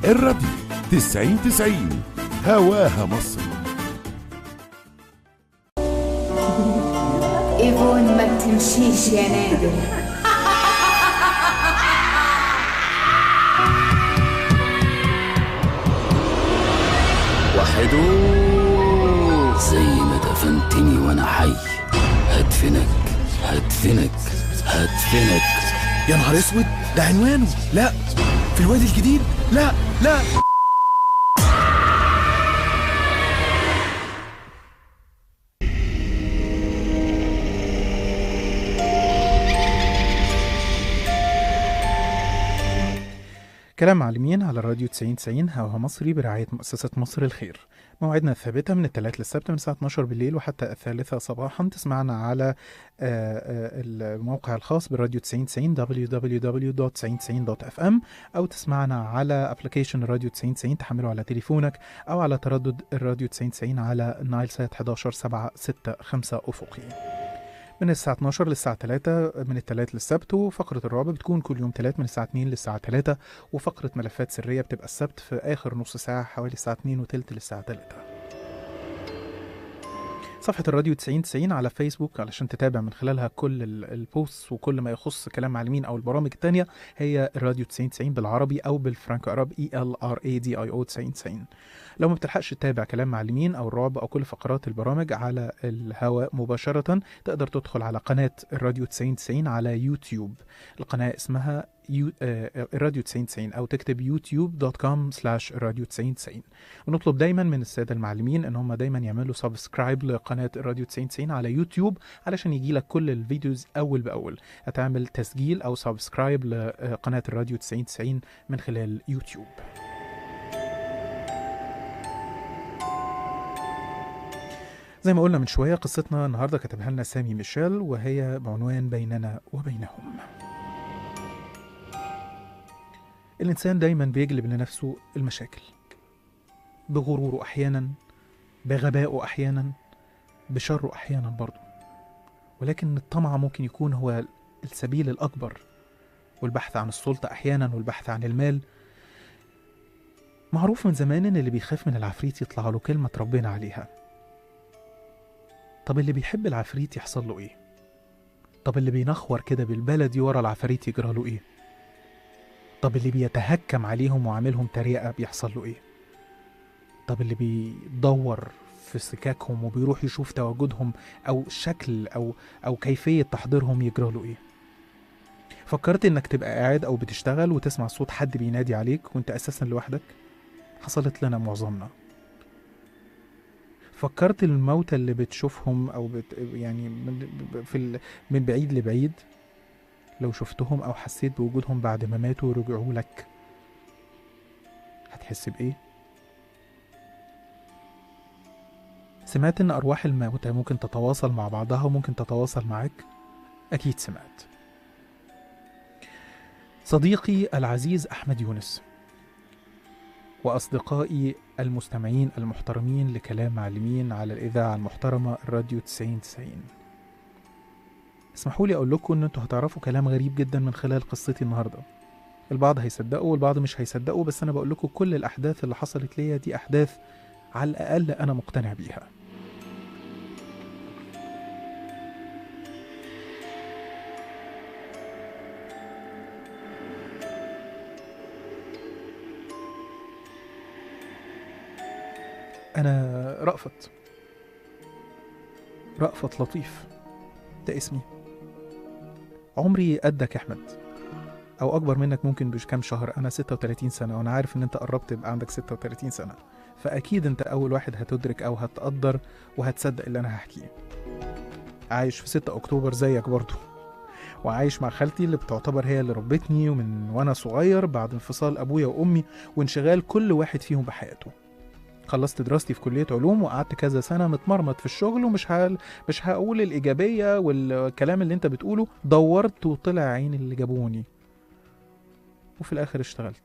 الراديو 90 90 هواها مصر ايفون ما بتمشيش يا نادر وحدو زي ما دفنتني وانا حي هدفنك هدفنك هدفنك يا نهار اسود ده عنوانه لا في الوادي الجديد لا لا كلام معلمين على الراديو 90 90 هواها مصري برعاية مؤسسة مصر الخير موعدنا الثابتة من الثلاث للسبت من الساعة 12 بالليل وحتى الثالثة صباحا تسمعنا على آه، آه، الموقع الخاص بالراديو 90 90 www.9090.fm أو تسمعنا على ابلكيشن الراديو 90 90 تحمله على تليفونك أو على تردد الراديو 90 90 على نايل سات 11 7 6 5 أفقي من الساعة 12 للساعة 3 من الثلاث للسبت وفقرة الرعب بتكون كل يوم ثلاث من الساعة 2 للساعة 3 وفقرة ملفات سرية بتبقى السبت في آخر نص ساعة حوالي الساعة 2 وتلت للساعة 3 صفحة الراديو 90 90 على فيسبوك علشان تتابع من خلالها كل ال- البوستس وكل ما يخص كلام معلمين أو البرامج التانية هي الراديو 90 90 بالعربي أو بالفرانكو أراب اي ال ار اي دي اي او 90 90 لو ما بتلحقش تتابع كلام معلمين أو الرعب أو كل فقرات البرامج على الهواء مباشرة تقدر تدخل على قناة الراديو 90 90 على يوتيوب القناة اسمها يو... آه، الراديو 90 90 أو تكتب يوتيوب دوت كوم سلاش الراديو 90 90 ونطلب دايما من السادة المعلمين إن هم دايما يعملوا سبسكرايب لقناة الراديو 90 90 على يوتيوب علشان يجي لك كل الفيديوز أول بأول هتعمل تسجيل أو سبسكرايب لقناة الراديو 90 90 من خلال يوتيوب زي ما قلنا من شوية قصتنا النهاردة كتبها لنا سامي ميشيل وهي بعنوان بيننا وبينهم الإنسان دايما بيجلب لنفسه المشاكل بغروره أحيانا بغبائه أحيانا بشره أحيانا برضه ولكن الطمع ممكن يكون هو السبيل الأكبر والبحث عن السلطة أحيانا والبحث عن المال معروف من زمان إن اللي بيخاف من العفريت يطلع له كلمة ربنا عليها طب اللي بيحب العفريت يحصل له ايه طب اللي بينخور كده بالبلدي ورا العفاريت يجرى له ايه طب اللي بيتهكم عليهم وعاملهم تريقة بيحصل له ايه طب اللي بيدور في سكاكهم وبيروح يشوف تواجدهم او شكل او او كيفية تحضيرهم يجرى له ايه فكرت انك تبقى قاعد او بتشتغل وتسمع صوت حد بينادي عليك وانت اساسا لوحدك حصلت لنا معظمنا فكرت الموتى اللي بتشوفهم او بت يعني من في ال... من بعيد لبعيد لو شفتهم او حسيت بوجودهم بعد ما ماتوا ورجعوا لك هتحس بايه سمعت ان ارواح الموتى ممكن تتواصل مع بعضها وممكن تتواصل معاك اكيد سمعت صديقي العزيز احمد يونس وأصدقائي المستمعين المحترمين لكلام معلمين على الإذاعة المحترمة الراديو 90 90 اسمحوا لي أقول لكم إن أنتوا هتعرفوا كلام غريب جدا من خلال قصتي النهاردة البعض هيصدقوا والبعض مش هيصدقوا بس أنا بقول لكم كل الأحداث اللي حصلت ليا دي أحداث على الأقل أنا مقتنع بيها أنا رأفت رأفت لطيف ده اسمي عمري قدك يا أحمد أو أكبر منك ممكن بكام شهر أنا 36 سنة وأنا عارف إن أنت قربت يبقى عندك 36 سنة فأكيد أنت أول واحد هتدرك أو هتقدر وهتصدق اللي أنا هحكيه عايش في 6 أكتوبر زيك برضو وعايش مع خالتي اللي بتعتبر هي اللي ربتني ومن وأنا صغير بعد انفصال أبويا وأمي وانشغال كل واحد فيهم بحياته خلصت دراستي في كلية علوم وقعدت كذا سنة متمرمط في الشغل ومش هقول مش هقول الإيجابية والكلام اللي أنت بتقوله دورت وطلع عين اللي جابوني وفي الآخر اشتغلت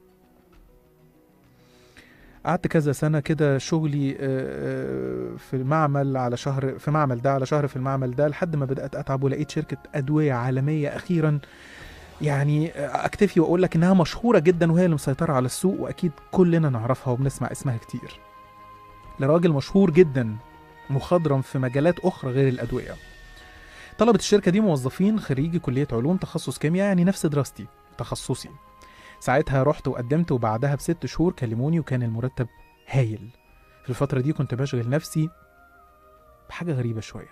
قعدت كذا سنة كده شغلي آه، آه، في المعمل على شهر في معمل ده على شهر في المعمل ده لحد ما بدأت أتعب ولقيت شركة أدوية عالمية أخيرا يعني اكتفي واقول لك انها مشهوره جدا وهي اللي مسيطره على السوق واكيد كلنا نعرفها وبنسمع اسمها كتير لراجل مشهور جدا مخضرم في مجالات اخرى غير الادويه طلبت الشركه دي موظفين خريجي كليه علوم تخصص كيمياء يعني نفس دراستي تخصصي ساعتها رحت وقدمت وبعدها بست شهور كلموني وكان المرتب هايل في الفتره دي كنت بشغل نفسي بحاجه غريبه شويه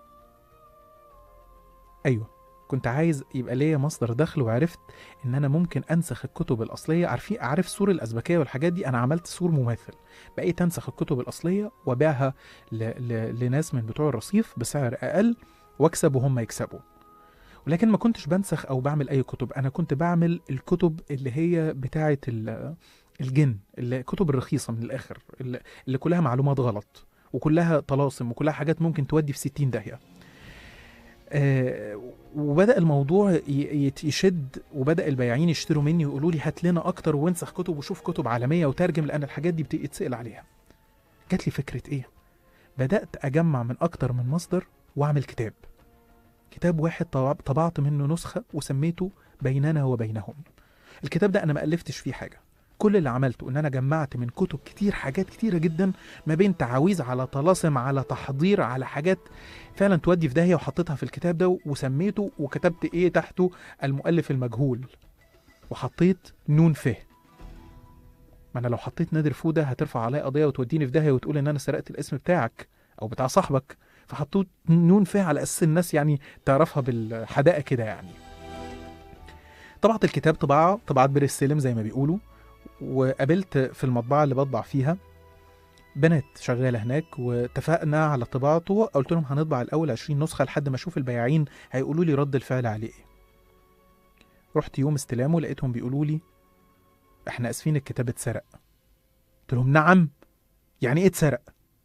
ايوه كنت عايز يبقى ليا مصدر دخل وعرفت ان انا ممكن انسخ الكتب الاصليه عارفين عارف سور الازبكيه والحاجات دي انا عملت سور مماثل بقيت انسخ الكتب الاصليه وابيعها ل... ل... لناس من بتوع الرصيف بسعر اقل واكسب وهم يكسبوا ولكن ما كنتش بنسخ او بعمل اي كتب انا كنت بعمل الكتب اللي هي بتاعه ال... الجن اللي الكتب الرخيصه من الاخر اللي, اللي كلها معلومات غلط وكلها طلاسم وكلها حاجات ممكن تودي في 60 داهيه آه، وبدا الموضوع ي- يت- يشد وبدا البياعين يشتروا مني ويقولوا لي هات لنا اكتر وانسخ كتب وشوف كتب عالميه وترجم لان الحاجات دي بتتسال عليها جات لي فكره ايه بدات اجمع من اكتر من مصدر واعمل كتاب كتاب واحد طبع- طبعت منه نسخه وسميته بيننا وبينهم الكتاب ده انا ما الفتش فيه حاجه كل اللي عملته ان انا جمعت من كتب كتير حاجات كتيره جدا ما بين تعاويذ على طلاسم على تحضير على حاجات فعلا تودي في داهيه وحطيتها في الكتاب ده وسميته وكتبت ايه تحته المؤلف المجهول وحطيت نون فه ما انا لو حطيت نادر فوده هترفع عليا قضيه وتوديني في داهيه وتقول ان انا سرقت الاسم بتاعك او بتاع صاحبك فحطيت نون فه على اساس الناس يعني تعرفها بالحدائق كده يعني طبعت الكتاب طباعه طبعت بير السلم زي ما بيقولوا وقابلت في المطبعه اللي بطبع فيها بنات شغاله هناك واتفقنا على طباعته قلت لهم هنطبع الاول 20 نسخه لحد ما اشوف البياعين هيقولوا لي رد الفعل عليه ايه رحت يوم استلامه لقيتهم بيقولوا لي احنا اسفين الكتاب اتسرق قلت لهم نعم يعني ايه اتسرق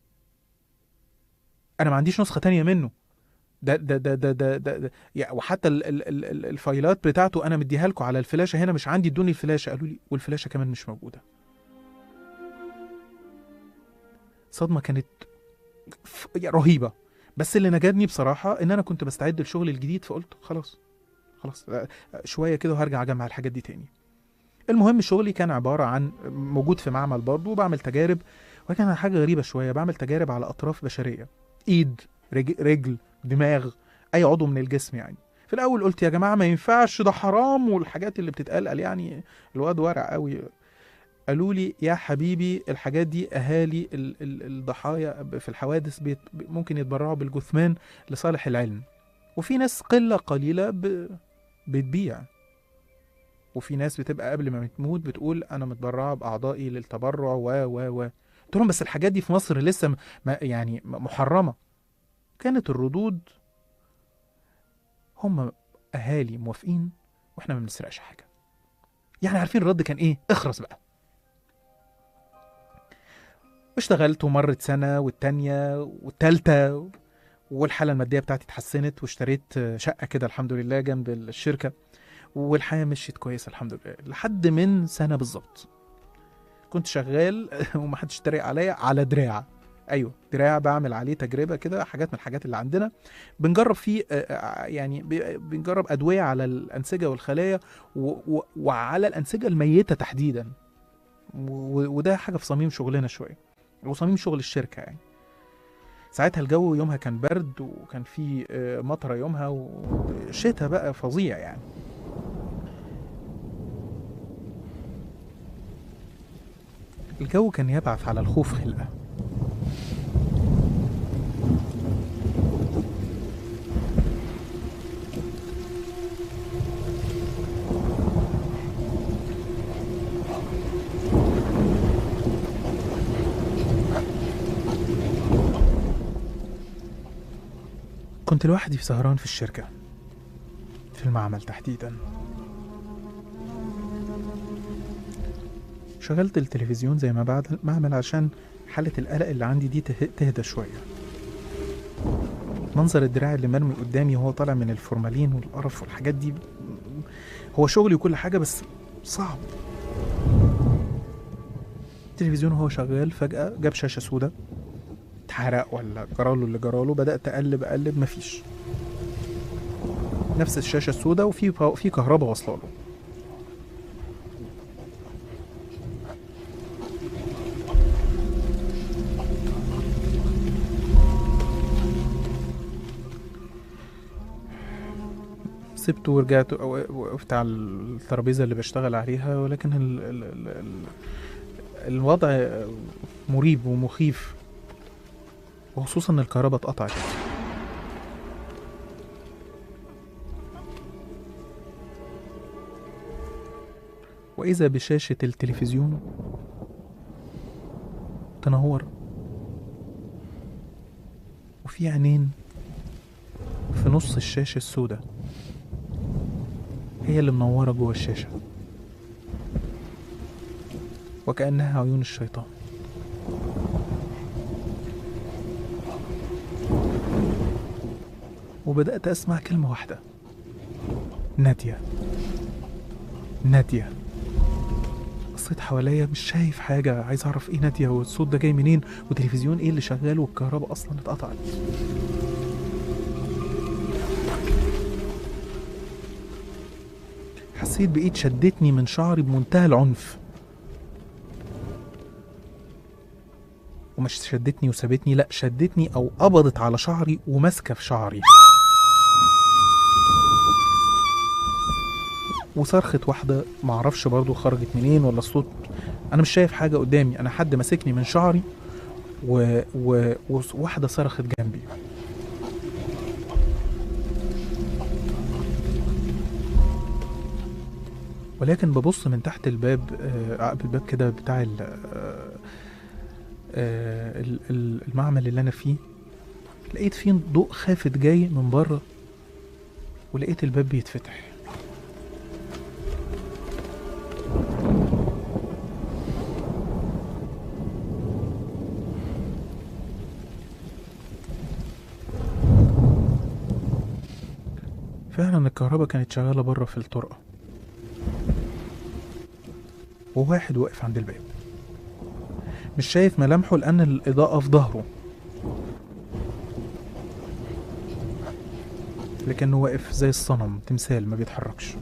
انا ما عنديش نسخه تانية منه ده ده ده ده ده, ده, ده يعني وحتى ال ال ال ال الفايلات بتاعته انا مديها لكم على الفلاشه هنا مش عندي ادوني الفلاشه قالوا لي والفلاشه كمان مش موجوده صدمه كانت ف- يعني رهيبه بس اللي نجدني بصراحه ان انا كنت بستعد للشغل الجديد فقلت خلاص خلاص آه، شويه كده وهرجع اجمع الحاجات دي تاني المهم شغلي كان عباره عن موجود في معمل برضه وبعمل تجارب وكان حاجه غريبه شويه بعمل تجارب على اطراف بشريه ايد رج- رجل دماغ اي عضو من الجسم يعني في الاول قلت يا جماعه ما ينفعش ده حرام والحاجات اللي بتتقال قال يعني الواد ورع قوي قالوا لي يا حبيبي الحاجات دي اهالي ال- ال- الضحايا ب- في الحوادث بيت ممكن يتبرعوا بالجثمان لصالح العلم وفي ناس قله قليله ب... بتبيع وفي ناس بتبقى قبل ما بتموت بتقول انا متبرعه باعضائي للتبرع و و و قلت لهم بس الحاجات دي في مصر لسه م- ما يعني م- محرمه كانت الردود هم اهالي موافقين واحنا ما بنسرقش حاجه يعني عارفين الرد كان ايه اخرس بقى اشتغلت ومرت سنة والتانية والتالتة والحالة المادية بتاعتي اتحسنت واشتريت شقة كده الحمد لله جنب الشركة والحياة مشيت كويس الحمد لله لحد من سنة بالظبط كنت شغال ومحدش اتريق عليا على دراع ايوه دراع بعمل عليه تجربه كده حاجات من الحاجات اللي عندنا بنجرب فيه آه، آه، يعني ب- بنجرب ادويه على الانسجه والخلايا و- و- وعلى الانسجه الميته تحديدا و- وده حاجه في صميم شغلنا شويه وصميم شغل الشركه يعني ساعتها الجو يومها كان برد وكان في آه، مطره يومها وشتاء بقى فظيع يعني الجو كان يبعث على الخوف خلقه كنت لوحدي في سهران في الشركة في المعمل تحديدا شغلت التلفزيون زي ما بعد المعمل عشان حالة القلق اللي عندي دي ته- تهدى شوية منظر الدراع اللي مرمي قدامي وهو طالع من الفورمالين والقرف والحاجات دي هو شغلي وكل حاجة بس صعب التلفزيون وهو شغال فجأة جاب شاشة سوداء اتحرق ولا جراله اللي جراله بدأت أقلب أقلب مفيش نفس الشاشه السوداء وفي باو- في كهرباء واصله له سبته ورجعت أو- وقفت على الترابيزه اللي بشتغل عليها ولكن ال ال ال ال الوضع مريب ومخيف وخصوصا ان الكهرباء اتقطعت واذا بشاشه التلفزيون تنور وفي عينين في نص الشاشه السوداء هي اللي منوره جوه الشاشه وكانها عيون الشيطان وبدأت أسمع كلمة واحدة نادية نادية بصيت حواليا مش شايف حاجة عايز أعرف إيه نادية والصوت ده جاي منين وتلفزيون إيه اللي شغال والكهرباء أصلا اتقطعت حسيت بإيد شدتني من شعري بمنتهى العنف ومش شدتني وسابتني لا شدتني او قبضت على شعري وماسكه في شعري وصرخت واحده معرفش برضو خرجت منين ولا الصوت انا مش شايف حاجه قدامي انا حد ماسكني من شعري و... و... وواحده صرخت جنبي ولكن ببص من تحت الباب آه، عقب الباب كده بتاع ال... آه، آه، ال- ال- المعمل اللي انا فيه لقيت فيه ضوء خافت جاي من بره ولقيت الباب بيتفتح فعلا الكهرباء كانت شغالة بره في الطرقة وواحد واقف عند الباب مش شايف ملامحه لأن الإضاءة في ظهره لكنه واقف زي الصنم تمثال ما بيتحركش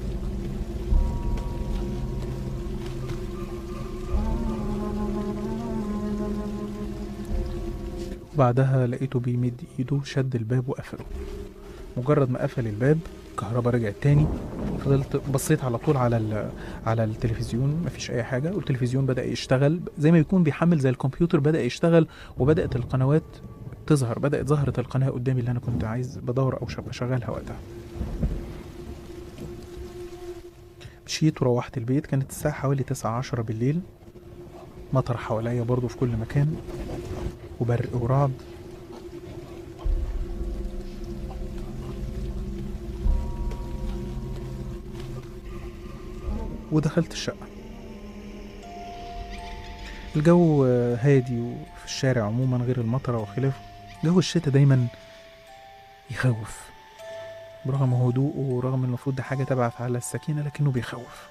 بعدها لقيته بيمد ايده شد الباب وقفله مجرد ما قفل الباب الكهرباء رجعت تاني فضلت بصيت على طول على ال- على التلفزيون مفيش اي حاجه والتلفزيون بدا يشتغل زي ما يكون بيحمل زي الكمبيوتر بدا يشتغل وبدات القنوات تظهر بدات ظهرت القناه قدامي اللي انا كنت عايز بدور او شغ- شغالها وقتها مشيت وروحت البيت كانت الساعه حوالي تسعة عشرة بالليل مطر حواليا برضو في كل مكان وبرق ورعد ودخلت الشقة الجو آه، هادي وفي الشارع عموما غير المطرة وخلافه جو الشتاء دايما يخوف برغم هدوءه ورغم المفروض ده حاجة تبعث على السكينة لكنه بيخوف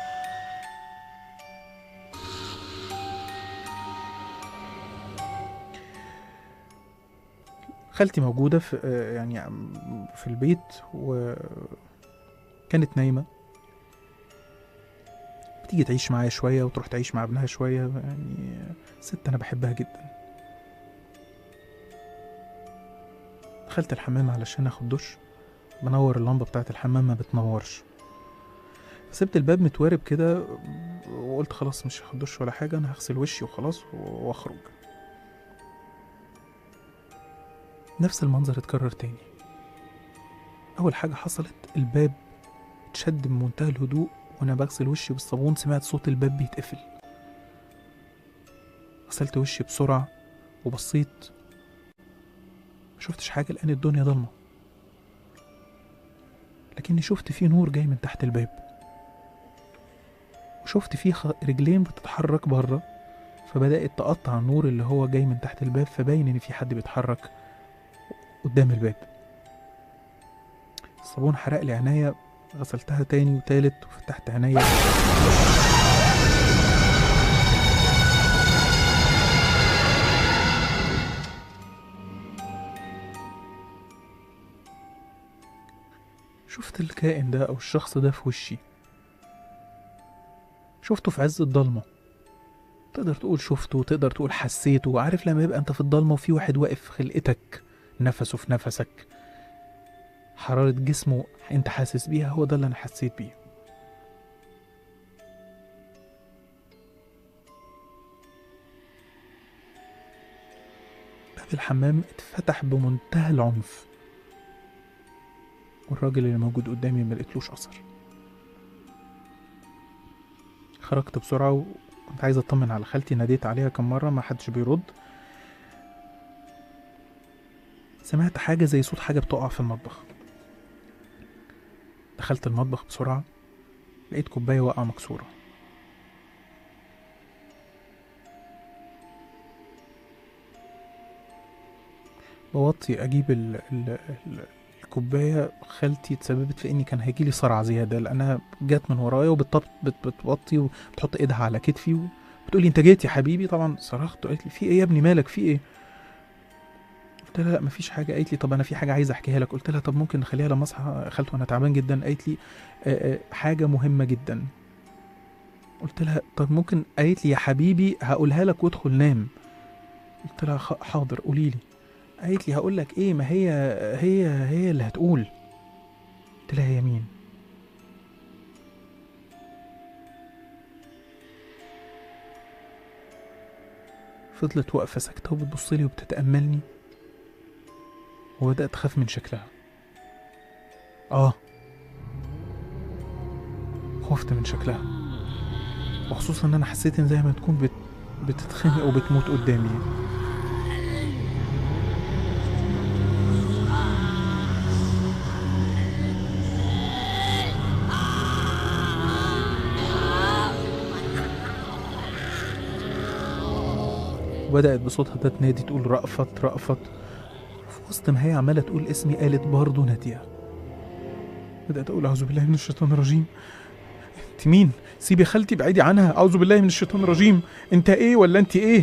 خالتي موجودة في آه، يعني عم- في البيت وكانت نايمة بتيجي تعيش معايا شوية وتروح تعيش مع ابنها شوية يعني ست أنا بحبها جدا دخلت الحمام علشان اخد دش بنور اللمبة بتاعت الحمام ما بتنورش سبت الباب متوارب كده وقلت خلاص مش هاخد دش ولا حاجة أنا هغسل وشي وخلاص وأخرج نفس المنظر اتكرر تاني أول حاجة حصلت الباب اتشد بمنتهى الهدوء وأنا بغسل وشي بالصابون سمعت صوت الباب بيتقفل غسلت وشي بسرعة وبصيت ما شفتش حاجة لأن الدنيا ضلمة لكني شفت فيه نور جاي من تحت الباب وشفت فيه خ- رجلين بتتحرك بره فبدأت تقطع النور اللي هو جاي من تحت الباب فباين إن في حد بيتحرك قدام الباب الصابون حرق لي عينيا غسلتها تاني وتالت وفتحت عينيا شفت الكائن ده او الشخص ده في وشي شفته في عز الضلمه تقدر تقول شفته تقدر تقول حسيته عارف لما يبقى انت في الضلمه وفي واحد واقف في خلقتك نفسه في نفسك حرارة جسمه انت حاسس بيها هو ده اللي انا حسيت بيه باب الحمام اتفتح بمنتهى العنف والراجل اللي موجود قدامي ما لقيتلوش اثر خرجت بسرعة وكنت عايز اطمن على خالتي ناديت عليها كم مرة ما حدش بيرد سمعت حاجة زي صوت حاجة بتقع في المطبخ دخلت المطبخ بسرعة لقيت كوباية واقعة مكسورة بوطي أجيب ال ال ال الكوباية خالتي تسببت في إني كان هيجيلي صرع زيادة لأنها جت من ورايا وبتطبط بت- بتوطي وبتحط إيدها على كتفي وبتقولي أنت جيت يا حبيبي طبعا صرخت وقالت لي في إيه يا ابني مالك في إيه قلت لها لا مفيش حاجه قالت لي طب انا في حاجه عايزه احكيها لك قلت لها طب ممكن نخليها لما اصحى خالته انا تعبان جدا قالت لي آه، آه، حاجه مهمه جدا قلت لها طب ممكن قالت لي يا حبيبي هقولها لك وادخل نام قلت لها خ- حاضر قولي لي قالت لي هقول لك ايه ما هي هي هي اللي هتقول قلت لها هي مين فضلت واقفه ساكته وبتبص لي وبتتاملني وبدأت أخاف من شكلها آه خفت من شكلها وخصوصا إن أنا حسيت إن زي ما تكون بت... بتتخنق وبتموت قدامي وبدأت بصوتها ده تنادي تقول رأفت رأفت في وسط ما هي عمالة تقول اسمي قالت برضه نادية بدأت أقول أعوذ بالله من الشيطان الرجيم أنت مين؟ سيبي خالتي بعيدي عنها أعوذ بالله من الشيطان الرجيم أنت إيه ولا أنت إيه؟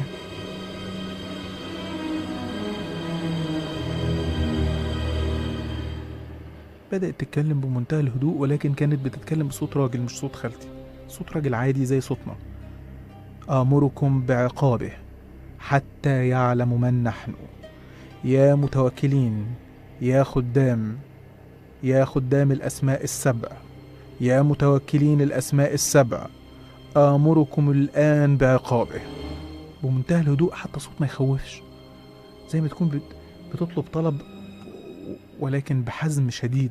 بدأت تتكلم بمنتهى الهدوء ولكن كانت بتتكلم بصوت راجل مش صوت خالتي صوت راجل عادي زي صوتنا آمركم بعقابه حتى يعلم من نحن يا متوكلين يا خدام يا خدام الأسماء السبع يا متوكلين الأسماء السبع آمركم الآن بعقابه بمنتهى الهدوء حتى صوت ما يخوفش زي ما تكون بت- بتطلب طلب ولكن بحزم شديد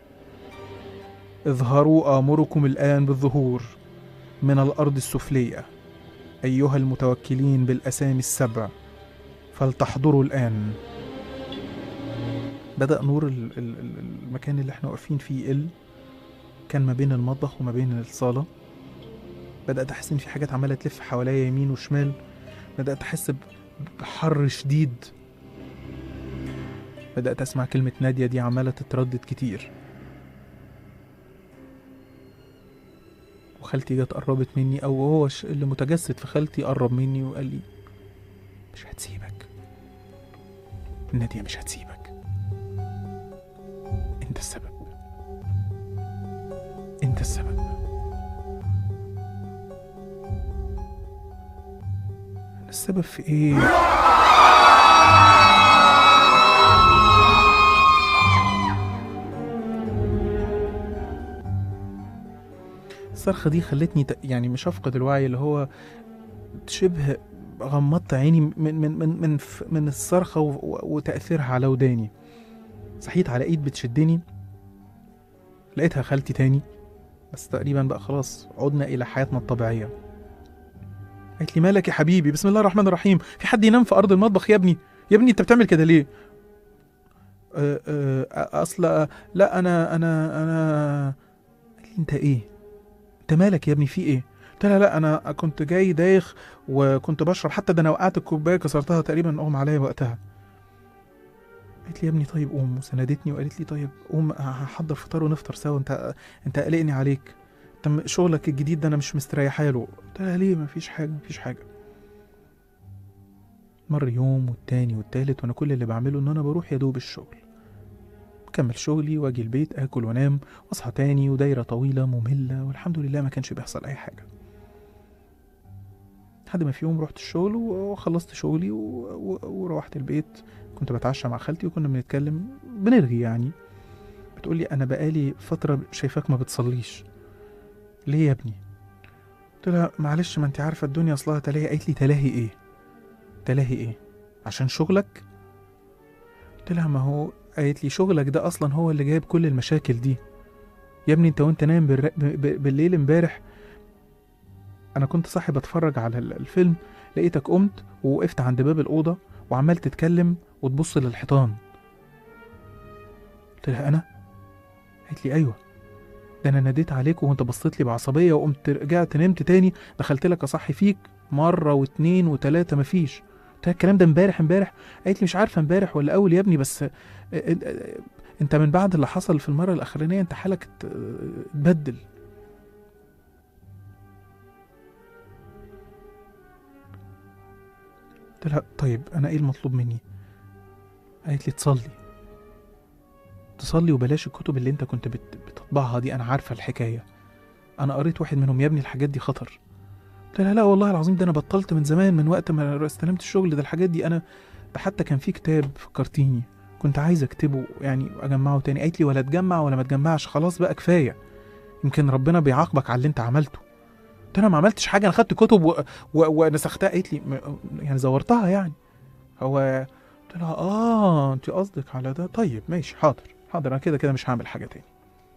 اظهروا آمركم الآن بالظهور من الأرض السفلية أيها المتوكلين بالأسامي السبع فلتحضروا الآن بدأ نور ال- ال- ال- المكان اللي احنا واقفين فيه يقل كان ما بين المطبخ وما بين الصالة بدأت أحس إن في حاجات عمالة تلف حواليا يمين وشمال بدأت أحس ب- بحر شديد بدأت أسمع كلمة نادية دي عمالة تتردد كتير وخالتي جت قربت مني أو هو ش- اللي متجسد في خالتي قرب مني وقال لي مش هتسيبك نادية مش هتسيبك انت السبب انت السبب أنا السبب في ايه الصرخة دي خلتني ت- يعني مش أفقد الوعي اللي هو شبه غمضت عيني من من من من, ف- من الصرخة و- و- وتأثيرها على وداني صحيت على ايد بتشدني لقيتها خالتي تاني بس تقريبا بقى خلاص عدنا الى حياتنا الطبيعيه قالت لي مالك يا حبيبي بسم الله الرحمن الرحيم في حد ينام في ارض المطبخ يا ابني يا ابني انت بتعمل كده ليه أه أه اصل لا انا انا انا قال لي انت ايه انت مالك يا ابني في ايه قلت لها لا انا كنت جاي دايخ وكنت بشرب حتى ده انا وقعت الكوبايه كسرتها تقريبا اغمى عليا وقتها قالت لي يا ابني طيب قوم وسندتني وقالت لي طيب قوم هحضر فطار ونفطر سوا انت انت قلقني عليك انت م- شغلك الجديد ده انا مش مستريحه له قلت لها ليه مفيش حاجه مفيش حاجه مر يوم والتاني والتالت وانا كل اللي بعمله ان انا بروح يا دوب الشغل اكمل شغلي واجي البيت اكل وانام واصحى تاني ودايره طويله ممله والحمد لله ما كانش بيحصل اي حاجه لحد ما في يوم رحت الشغل وخلصت شغلي و... و... وروحت البيت كنت بتعشى مع خالتي وكنا بنتكلم بنرغي يعني بتقولي انا بقالي فتره شايفاك ما بتصليش ليه يا ابني قلت لها معلش ما انت عارفه الدنيا اصلها تلاهي قالت لي تلاهي ايه تلاهي ايه عشان شغلك قلت لها ما هو قالت لي شغلك ده اصلا هو اللي جايب كل المشاكل دي يا ابني انت وانت نايم بالر... ب... ب... بالليل امبارح انا كنت صاحي بتفرج على ال- الفيلم لقيتك قمت ووقفت عند باب الاوضه وعمال تتكلم وتبص للحيطان قلت لها انا قالت لي ايوه ده انا ناديت عليك وانت بصيت لي بعصبيه وقمت رجعت نمت تاني دخلت لك اصحي فيك مره واتنين وتلاته مفيش قلت لها الكلام ده امبارح امبارح قالت لي مش عارفه امبارح ولا اول يا ابني بس اه- اه- انت من بعد اللي حصل في المره الاخرانيه انت حالك ات- اتبدل قلت لها طيب انا ايه المطلوب مني قالت لي تصلي تصلي وبلاش الكتب اللي انت كنت بت- بتطبعها دي انا عارفه الحكايه انا قريت واحد منهم يا ابني الحاجات دي خطر قلت لها لا والله العظيم ده انا بطلت من زمان من وقت ما استلمت الشغل ده الحاجات دي انا ده حتى كان في كتاب فكرتيني كنت عايز اكتبه يعني اجمعه تاني قالت لي ولا تجمع ولا ما تجمعش خلاص بقى كفايه يمكن ربنا بيعاقبك على اللي انت عملته قلت لها ما عملتش حاجه انا خدت كتب و... و... ونسختها قالت لي م- يعني زورتها يعني هو قلت لها اه انت قصدك على ده طيب ماشي حاضر حاضر انا كده كده مش هعمل حاجه تاني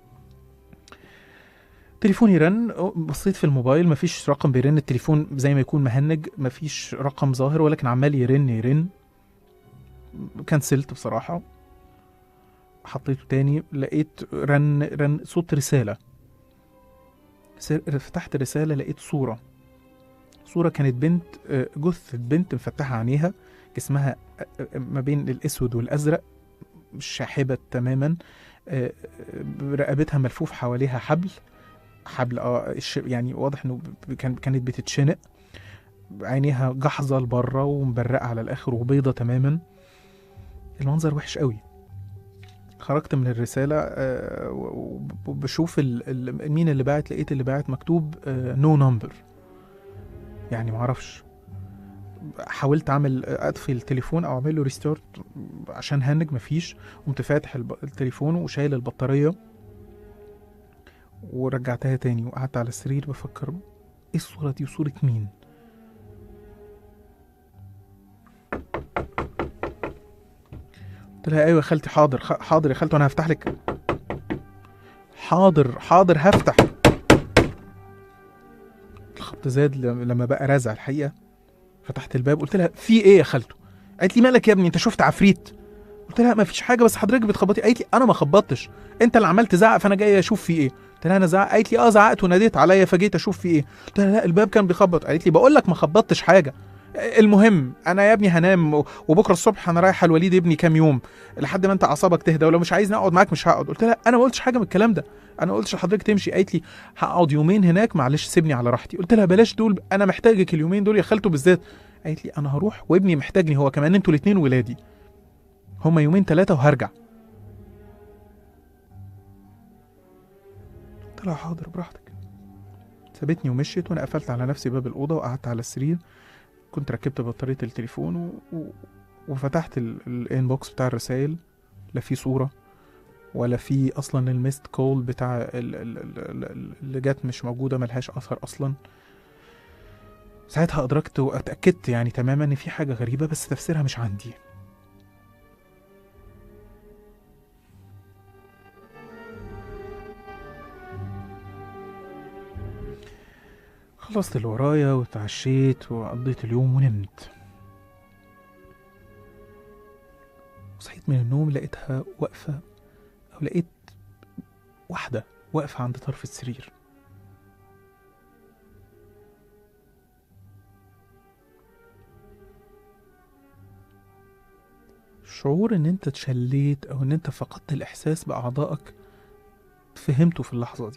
تليفوني رن بصيت في الموبايل مفيش رقم بيرن التليفون زي ما يكون مهنج مفيش رقم ظاهر ولكن عمال يرن يرن كنسلت بصراحة حطيته تاني لقيت رن رن صوت رسالة سر- فتحت الرسالة لقيت صورة صورة كانت بنت آه، جثة بنت مفتحة عينيها جسمها آه، آه، ما بين الأسود والأزرق شاحبة تماما آه، آه، رقبتها ملفوف حواليها حبل حبل اه الش- يعني واضح انه ب- كان كانت بتتشنق عينيها جحظة لبره ومبرقة على الآخر وبيضة تماما المنظر وحش قوي خرجت من الرسالة آه، و- وبشوف ال- ال- مين اللي باعت لقيت اللي باعت مكتوب نو نمبر يعني معرفش حاولت اعمل اطفي التليفون او اعمل له ريستارت عشان هنج مفيش قمت فاتح الب- التليفون وشايل البطارية ورجعتها تاني وقعدت على السرير بفكر ايه الصورة دي وصورة مين قلت لها ايوه يا خالتي حاضر خ- حاضر يا خالتي وانا هفتح لك حاضر حاضر هفتح الخبط زاد لم- لما بقى رازع الحقيقه فتحت الباب قلت لها في ايه يا خالته قالت لي مالك يا ابني انت شفت عفريت قلت لها ما فيش حاجه بس حضرتك بتخبطي قالت لي انا ما خبطتش انت اللي عمال تزعق فانا جاي اشوف في ايه قلت لها انا زعق قالت لي اه زعقت وناديت عليا فجيت اشوف في ايه قلت لها لا الباب كان بيخبط قالت لي بقول لك ما خبطتش حاجه المهم انا يا ابني هنام و- وبكره الصبح انا رايح الوليد ابني كام يوم لحد ما انت اعصابك تهدى ولو مش عايزني اقعد معاك مش هقعد قلت لها انا ما قلتش حاجه من الكلام ده انا ما قلتش لحضرتك تمشي قالت لي هقعد يومين هناك معلش سيبني على راحتي قلت لها بلاش دول انا محتاجك اليومين دول يا خالته بالذات قالت لي انا هروح وابني محتاجني هو كمان انتوا الاتنين ولادي هما يومين ثلاثه وهرجع قلت لها حاضر براحتك سابتني ومشيت وانا قفلت على نفسي باب الاوضه وقعدت على السرير كنت ركبت بطاريه التليفون و... و... وفتحت الانبوكس بتاع الرسائل لا في صوره ولا في اصلا الميست كول بتاع ال- ال- ال- ال- اللي جت مش موجوده ملهاش اثر اصلا ساعتها ادركت واتاكدت يعني تماما ان في حاجه غريبه بس تفسيرها مش عندي خلصت اللي ورايا واتعشيت وقضيت اليوم ونمت صحيت من النوم لقيتها واقفة أو لقيت واحدة واقفة عند طرف السرير شعور ان انت اتشليت او ان انت فقدت الاحساس باعضائك فهمته في اللحظة دي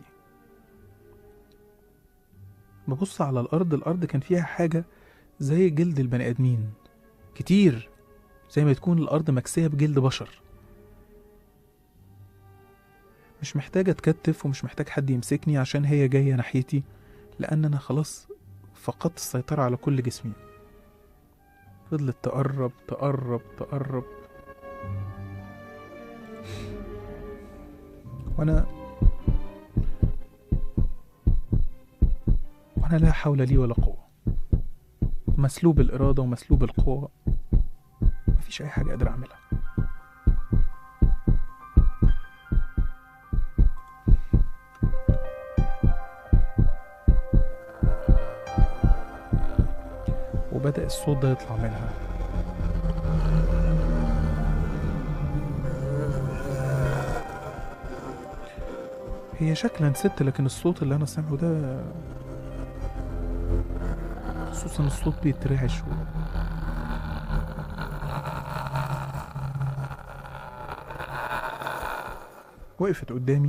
ببص على الارض الارض كان فيها حاجة زي جلد البني ادمين كتير زي ما تكون الارض مكسية بجلد بشر مش محتاج اتكتف ومش محتاج حد يمسكني عشان هي جايه ناحيتي لان انا خلاص فقدت السيطره على كل جسمي فضلت تقرب تقرب تقرب وانا وانا لا حول لي ولا قوه مسلوب الاراده ومسلوب القوه مفيش اي حاجه قادر اعملها وبدأ الصوت ده يطلع منها هي شكلا ست لكن الصوت اللي انا سامعه ده خصوصا الصوت بيترعش و... وقفت قدامي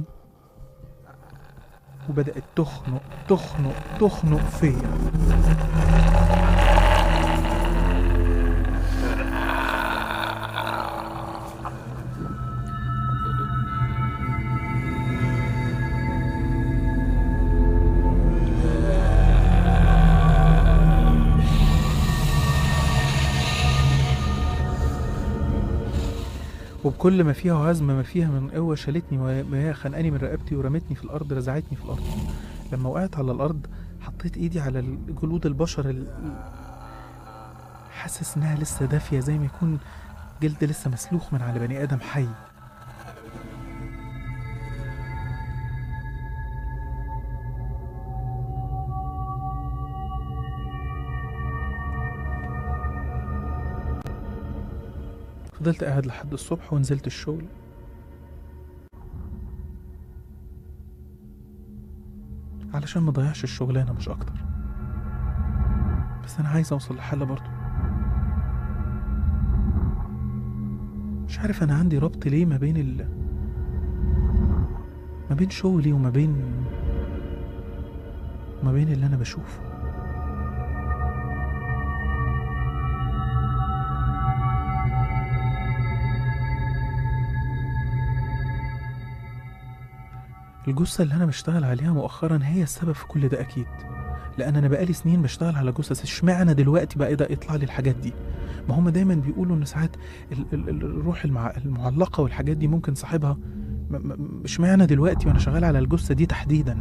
وبدأت تخنق تخنق تخنق فيا وبكل ما فيها وعزم ما فيها من قوة شالتني وهي خنقاني من رقبتي ورمتني في الأرض رزعتني في الأرض لما وقعت على الأرض حطيت إيدي على جلود البشر ال... حاسس إنها لسه دافية زي ما يكون جلد لسه مسلوخ من على بني آدم حي فضلت قاعد لحد الصبح ونزلت الشغل علشان ما ضيعش الشغلانة مش أكتر بس أنا عايز أوصل لحل برضه مش عارف أنا عندي ربط ليه ما بين ال ما بين شغلي وما بين ما بين اللي أنا بشوفه الجثة اللي أنا بشتغل عليها مؤخرا هي السبب في كل ده أكيد لأن أنا بقالي سنين بشتغل على جثث اشمعنى دلوقتي بقى ده يطلع لي الحاجات دي ما هم دايما بيقولوا إن ساعات ال- ال- ال- الروح المع... المعلقة والحاجات دي ممكن صاحبها م- م- اشمعنى دلوقتي وأنا شغال على الجثة دي تحديدا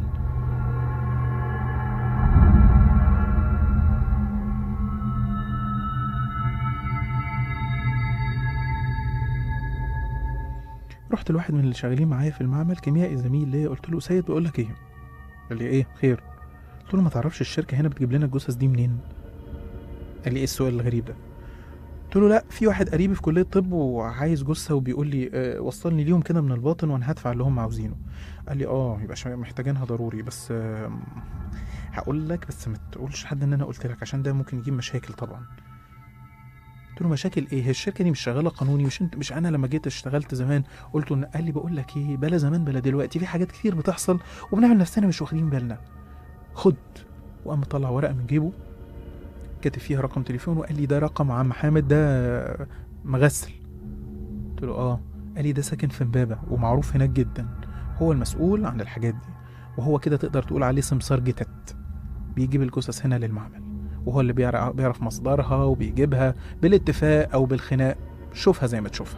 رحت لواحد من اللي شغالين معايا في المعمل كيميائي زميل ليا قلت له سيد بقول لك ايه قال لي ايه خير قلت له ما تعرفش الشركه هنا بتجيب لنا الجثث دي منين قال لي ايه السؤال الغريب ده قلت له لا في واحد قريبي في كليه طب وعايز جثه وبيقول لي آه وصلني ليهم كده من الباطن وانا هدفع اللي هم عاوزينه قال لي اه يبقى شا- محتاجينها ضروري بس آه هقول لك بس ما تقولش حد ان انا قلت لك عشان ده ممكن يجيب مشاكل طبعا قلت له مشاكل ايه هي الشركه دي مش شغاله قانوني مش انت مش انا لما جيت اشتغلت زمان قلت له قال لي بقول لك ايه بلا زمان بلا دلوقتي في حاجات كتير بتحصل وبنعمل نفسنا مش واخدين بالنا خد وقام مطلع ورقه من جيبه كاتب فيها رقم تليفون وقال لي ده رقم عم حامد ده مغسل قلت له اه قال لي ده ساكن في امبابه ومعروف هناك جدا هو المسؤول عن الحاجات دي وهو كده تقدر تقول عليه سمسار جتت بيجيب الجثث هنا للمعمل وهو اللي بيعرف, بيعرف مصدرها وبيجيبها بالاتفاق او بالخناق شوفها زي ما تشوفها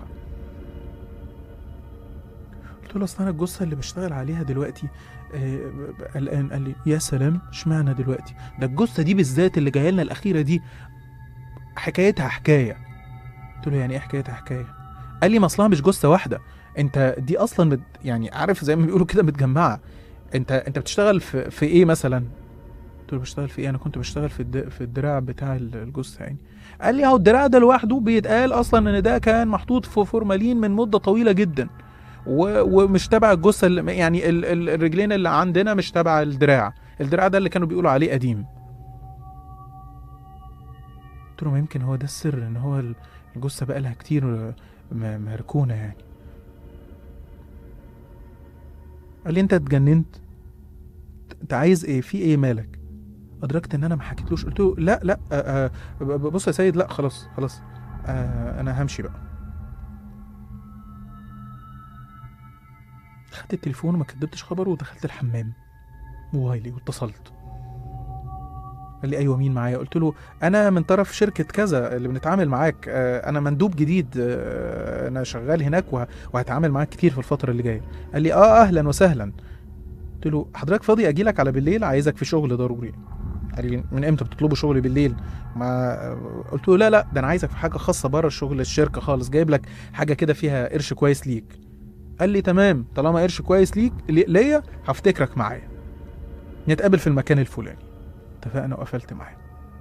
قلت له اصل انا الجثه اللي بشتغل عليها دلوقتي آه، قلقان قال لي يا سلام اشمعنى دلوقتي ده الجثه دي بالذات اللي جايه لنا الاخيره دي حكايتها حكايه قلت له يعني ايه حكايتها حكايه قال لي ما اصلها مش جثه واحده انت دي اصلا مت يعني عارف زي ما بيقولوا كده متجمعه انت انت بتشتغل في, في ايه مثلا قلت له بشتغل في ايه انا كنت بشتغل في الد... في الدراع بتاع ال- الجثه يعني قال لي اهو الدراع ده لوحده بيتقال اصلا ان ده كان محطوط في فورمالين من مده طويله جدا و... ومش تبع الجثه اللي يعني ال... ال... الرجلين اللي عندنا مش تبع الدراع الدراع ده اللي كانوا بيقولوا عليه قديم قلت له ما يمكن هو ده السر ان هو ال- الجثه بقى لها كتير م... مركونه يعني قال لي انت اتجننت انت عايز ايه في ايه مالك ادركت ان انا ما حكيتلوش قلت له لا لا آه آه بص يا سيد لا خلاص خلاص آه انا همشي بقى خدت التليفون وما كدبتش خبره ودخلت الحمام موبايلي واتصلت قال لي ايوه مين معايا قلت له انا من طرف شركه كذا اللي بنتعامل معاك آه، انا مندوب جديد آه، انا شغال هناك وه- وهتعامل معاك كتير في الفتره اللي جايه قال لي اه اهلا وسهلا قلت له حضرتك فاضي اجي لك على بالليل عايزك في شغل ضروري قال لي من امتى بتطلبوا شغل بالليل ما قلت له لا لا ده انا عايزك في حاجه خاصه بره الشغل الشركه خالص جايب لك حاجه كده فيها قرش كويس ليك قال لي تمام طالما قرش كويس ليك لي- ليا هفتكرك معايا نتقابل في المكان الفلاني اتفقنا وقفلت معاه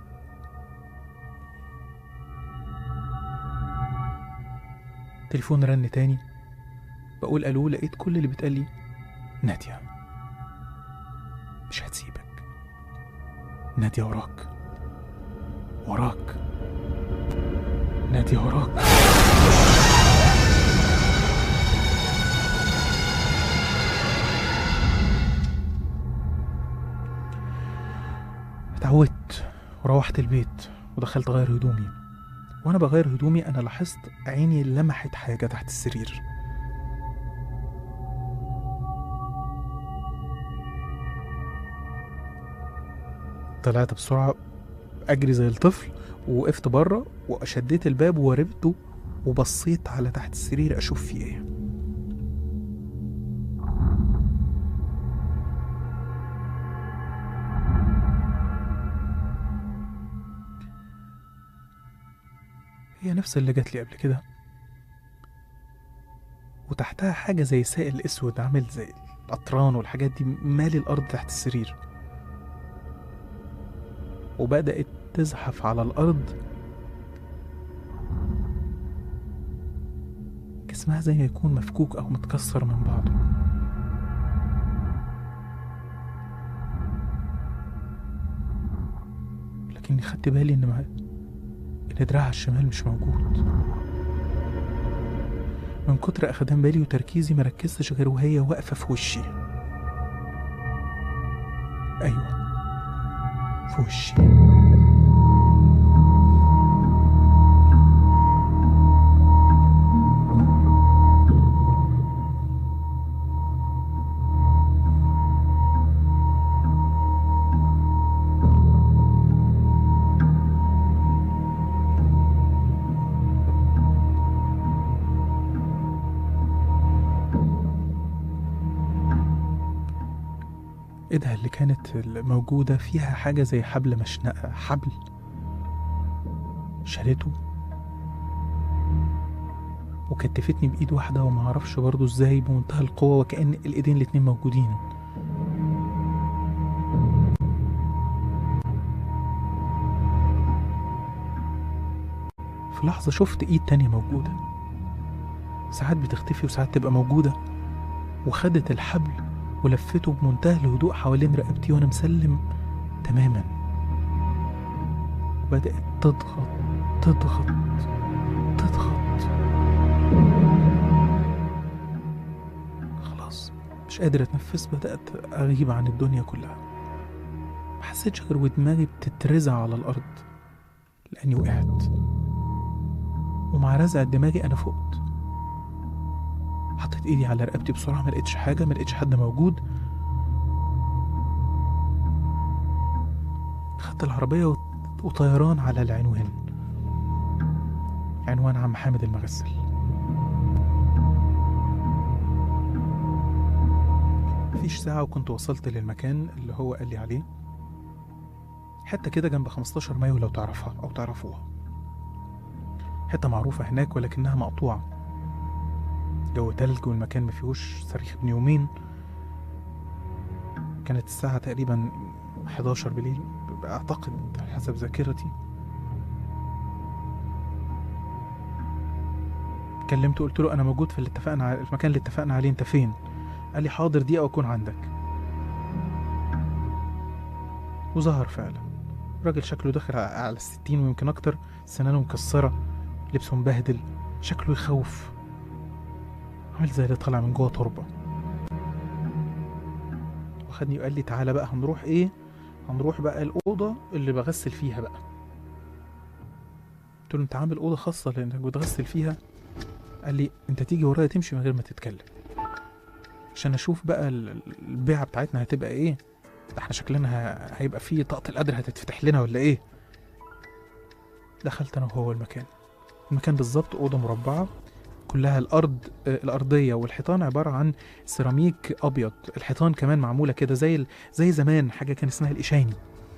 تليفون رن تاني بقول الو لقيت كل اللي بتقال لي نادية مش هتسيبك نادية وراك وراك نادية وراك اتعودت وروحت البيت ودخلت اغير هدومي وانا بغير هدومي انا لاحظت عيني لمحت حاجه تحت السرير طلعت بسرعه اجري زي الطفل ووقفت بره وشديت الباب ووربته وبصيت على تحت السرير اشوف فيه ايه هي نفس اللي جات لي قبل كده وتحتها حاجة زي سائل أسود عامل زي القطران والحاجات دي مالي الأرض تحت السرير وبدأت تزحف على الأرض جسمها زي ما يكون مفكوك أو متكسر من بعضه لكني خدت بالي إن مع... إن دراعها الشمال مش موجود من كتر أخدان بالي وتركيزي مركزتش غير وهي واقفة في وشي أيوة في وشي ايدها اللي كانت موجودة فيها حاجة زي حبل مشنقة حبل شالته وكتفتني بإيد واحدة ومعرفش برضه ازاي بمنتهى القوة وكأن الإيدين الاتنين موجودين في لحظة شفت إيد تانية موجودة ساعات بتختفي وساعات تبقى موجودة وخدت الحبل ولفته بمنتهى الهدوء حوالين رقبتي وانا مسلم تماما وبدأت تضغط تضغط تضغط خلاص مش قادر اتنفس بدأت اغيب عن الدنيا كلها ما حسيتش غير ودماغي بتترزع على الارض لاني وقعت ومع رزع دماغي انا فقت حطيت ايدي على رقبتي بسرعه ما لقيتش حاجه ما لقيتش حد موجود خدت العربيه وط- وطيران على العنوان عنوان عم حامد المغسل مفيش ساعة وكنت وصلت للمكان اللي هو قال لي عليه حتة كده جنب 15 مايو لو تعرفها أو تعرفوها حتة معروفة هناك ولكنها مقطوعة جو تلج والمكان ما فيهوش صريخ ابن يومين كانت الساعة تقريبا 11 بالليل أعتقد حسب ذاكرتي كلمته قلت له أنا موجود في اللي اتفقنا ع- المكان اللي اتفقنا عليه أنت فين؟ قال لي حاضر دقيقة وأكون عندك وظهر فعلا راجل شكله داخل ع- على الستين ويمكن أكتر سنانه مكسرة لبسه مبهدل شكله يخوف عامل زي اللي طالع من جوه تربة وخدني وقال لي تعالى بقى هنروح ايه هنروح بقى الأوضة اللي بغسل فيها بقى قلت له انت عامل أوضة خاصة لأنك بتغسل فيها قال لي انت تيجي ورايا تمشي من غير ما تتكلم عشان اشوف بقى ال- ال- البيعه بتاعتنا هتبقى ايه ده احنا شكلنا ه- هيبقى فيه طاقه القدر هتتفتح لنا ولا ايه دخلت انا وهو المكان المكان بالظبط اوضه مربعه كلها الارض آه، الارضيه والحيطان عباره عن سيراميك ابيض الحيطان كمان معموله كده زي ال- زي زمان حاجه كان اسمها الاشاني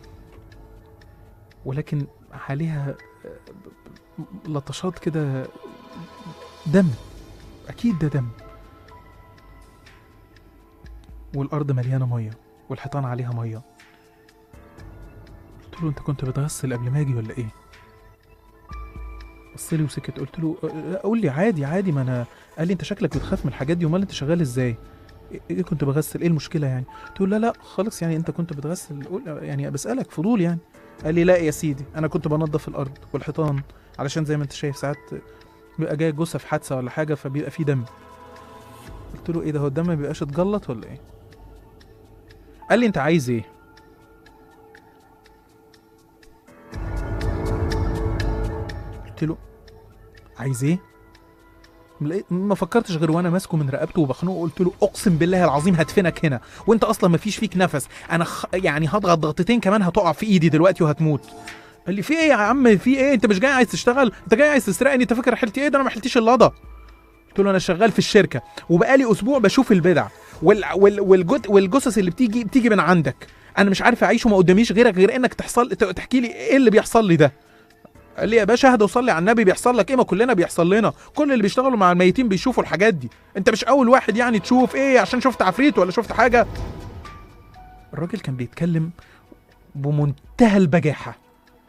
ولكن عليها آه، ب- ب- لطشات كده دم اكيد ده دم والارض مليانه ميه والحيطان عليها ميه قلت له انت كنت بتغسل قبل ما اجي ولا ايه بص لي وسكت قلت له "أه، لا قول لي عادي عادي ما انا قال لي انت شكلك بتخاف من الحاجات دي امال انت شغال ازاي ايه إيه كنت بغسل ايه المشكله يعني قلت له لا لا خالص يعني انت كنت بتغسل قول يعني بسالك فضول يعني قال لي لا يا سيدي انا كنت بنظف الارض والحيطان علشان زي ما انت شايف ساعات بيبقى جاي جثه في حادثه ولا حاجه فبيبقى فيه دم قلت له ايه ده هو الدم ما بيبقاش اتجلط ولا ايه قال لي انت عايز ايه قلت له عايز ايه لقيت- ما فكرتش غير وانا ماسكه من رقبته وبخنقه قلت له اقسم بالله العظيم هدفنك هنا وانت اصلا ما فيش فيك نفس انا خ... يعني هضغط ضغطتين كمان هتقع في ايدي دلوقتي وهتموت قال لي في ايه يا عم في ايه انت مش جاي عايز تشتغل انت جاي عايز تسرقني انت فاكر حيلتي ايه ده انا ما حيلتيش اللضا قلت له انا شغال في الشركه وبقالي اسبوع بشوف البدع وال... وال... والجد... والجثث اللي بتيجي بتيجي من عندك انا مش عارف اعيش وما قداميش غيرك غير انك تحصل ت- تحكي لي ايه اللي بيحصل لي ده قال لي يا باشا اهدى وصلي على النبي بيحصل لك ايه ما كلنا بيحصل لنا كل اللي بيشتغلوا مع الميتين بيشوفوا الحاجات دي انت مش اول واحد يعني تشوف ايه عشان شفت عفريت ولا شفت حاجه الراجل كان بيتكلم بمنتهى البجاحه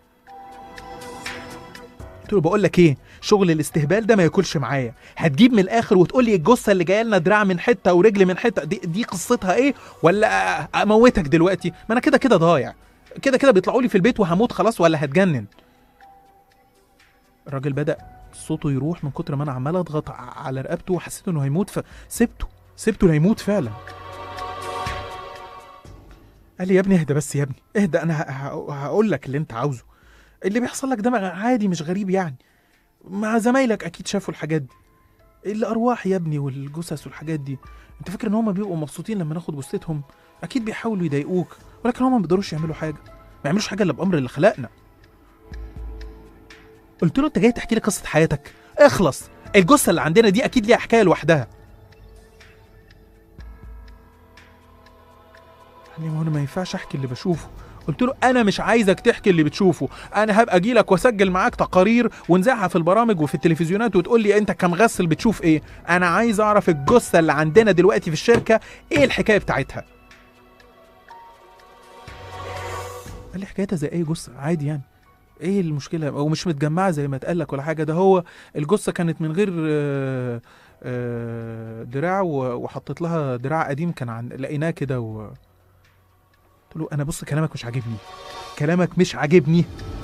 قلت له بقول لك ايه شغل الاستهبال ده ما ياكلش معايا هتجيب من الاخر وتقول لي الجثه اللي جايه لنا دراع من حته ورجل من حته دي, دي قصتها ايه ولا أ- اموتك دلوقتي ما انا كده كده ضايع كده كده بيطلعوا لي في البيت وهموت خلاص ولا هتجنن الراجل بدا صوته يروح من كتر ما انا عمال اضغط ع- على رقبته وحسيت انه هيموت فسبته سبته هيموت فعلا قال لي يا ابني اهدى بس يا ابني اهدى انا ه- ه- هقول لك اللي انت عاوزه اللي بيحصل لك ده ما- عادي مش غريب يعني مع زمايلك اكيد شافوا الحاجات دي الارواح يا ابني والجثث والحاجات دي انت فاكر ان هم بيبقوا مبسوطين لما ناخد جثتهم اكيد بيحاولوا يضايقوك ولكن هم ما بيقدروش يعملوا حاجه ما يعملوش حاجه الا بامر اللي خلقنا قلت له انت جاي تحكي لي قصه حياتك اخلص الجثه اللي عندنا دي اكيد ليها حكايه لوحدها يعني ما هو انا ما ينفعش احكي اللي بشوفه قلت له انا مش عايزك تحكي اللي بتشوفه انا هبقى اجي لك واسجل معاك تقارير ونذاعها في البرامج وفي التلفزيونات وتقول لي انت كمغسل بتشوف ايه انا عايز اعرف الجثه اللي عندنا دلوقتي في الشركه ايه الحكايه بتاعتها قال لي حكايتها زي اي جثه عادي يعني ايه المشكله ومش متجمعه زي ما اتقال لك ولا حاجه ده هو الجثه كانت من غير آه، آه، دراع و- وحطيت لها دراع قديم كان عن لقيناه كده و... قلت له انا بص كلامك مش عاجبني كلامك مش عاجبني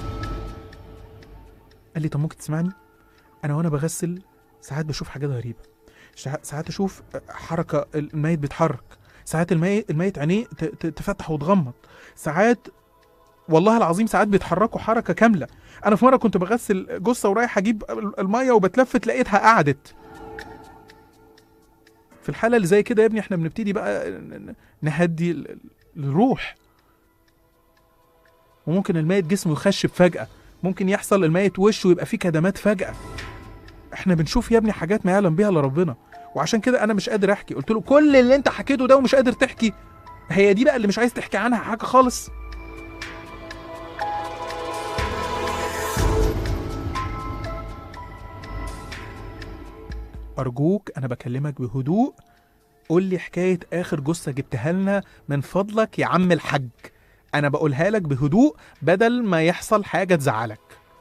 قال لي طب ممكن تسمعني انا وانا بغسل ساعات بشوف حاجات غريبه شع- ساعات اشوف حركه الميت بيتحرك ساعات الميت الميت عينيه ت- ت- تفتح وتغمض ساعات والله العظيم ساعات بيتحركوا حركه كامله انا في مره كنت بغسل جثه ورايح اجيب الميه وبتلفت لقيتها قعدت في الحاله اللي زي كده يا ابني احنا بنبتدي بقى ن- ن- نهدي ال- ال- الروح وممكن الميت جسمه يخشب فجأة ممكن يحصل الميت وشه يبقى فيه كدمات فجأة احنا بنشوف يا ابني حاجات ما يعلم بيها الا ربنا وعشان كده انا مش قادر احكي قلت له كل اللي انت حكيته ده ومش قادر تحكي هي دي بقى اللي مش عايز تحكي عنها حاجة خالص أرجوك أنا بكلمك بهدوء قول لي حكاية آخر جثة جبتها لنا من فضلك يا عم الحاج أنا بقولها لك بهدوء بدل ما يحصل حاجة تزعلك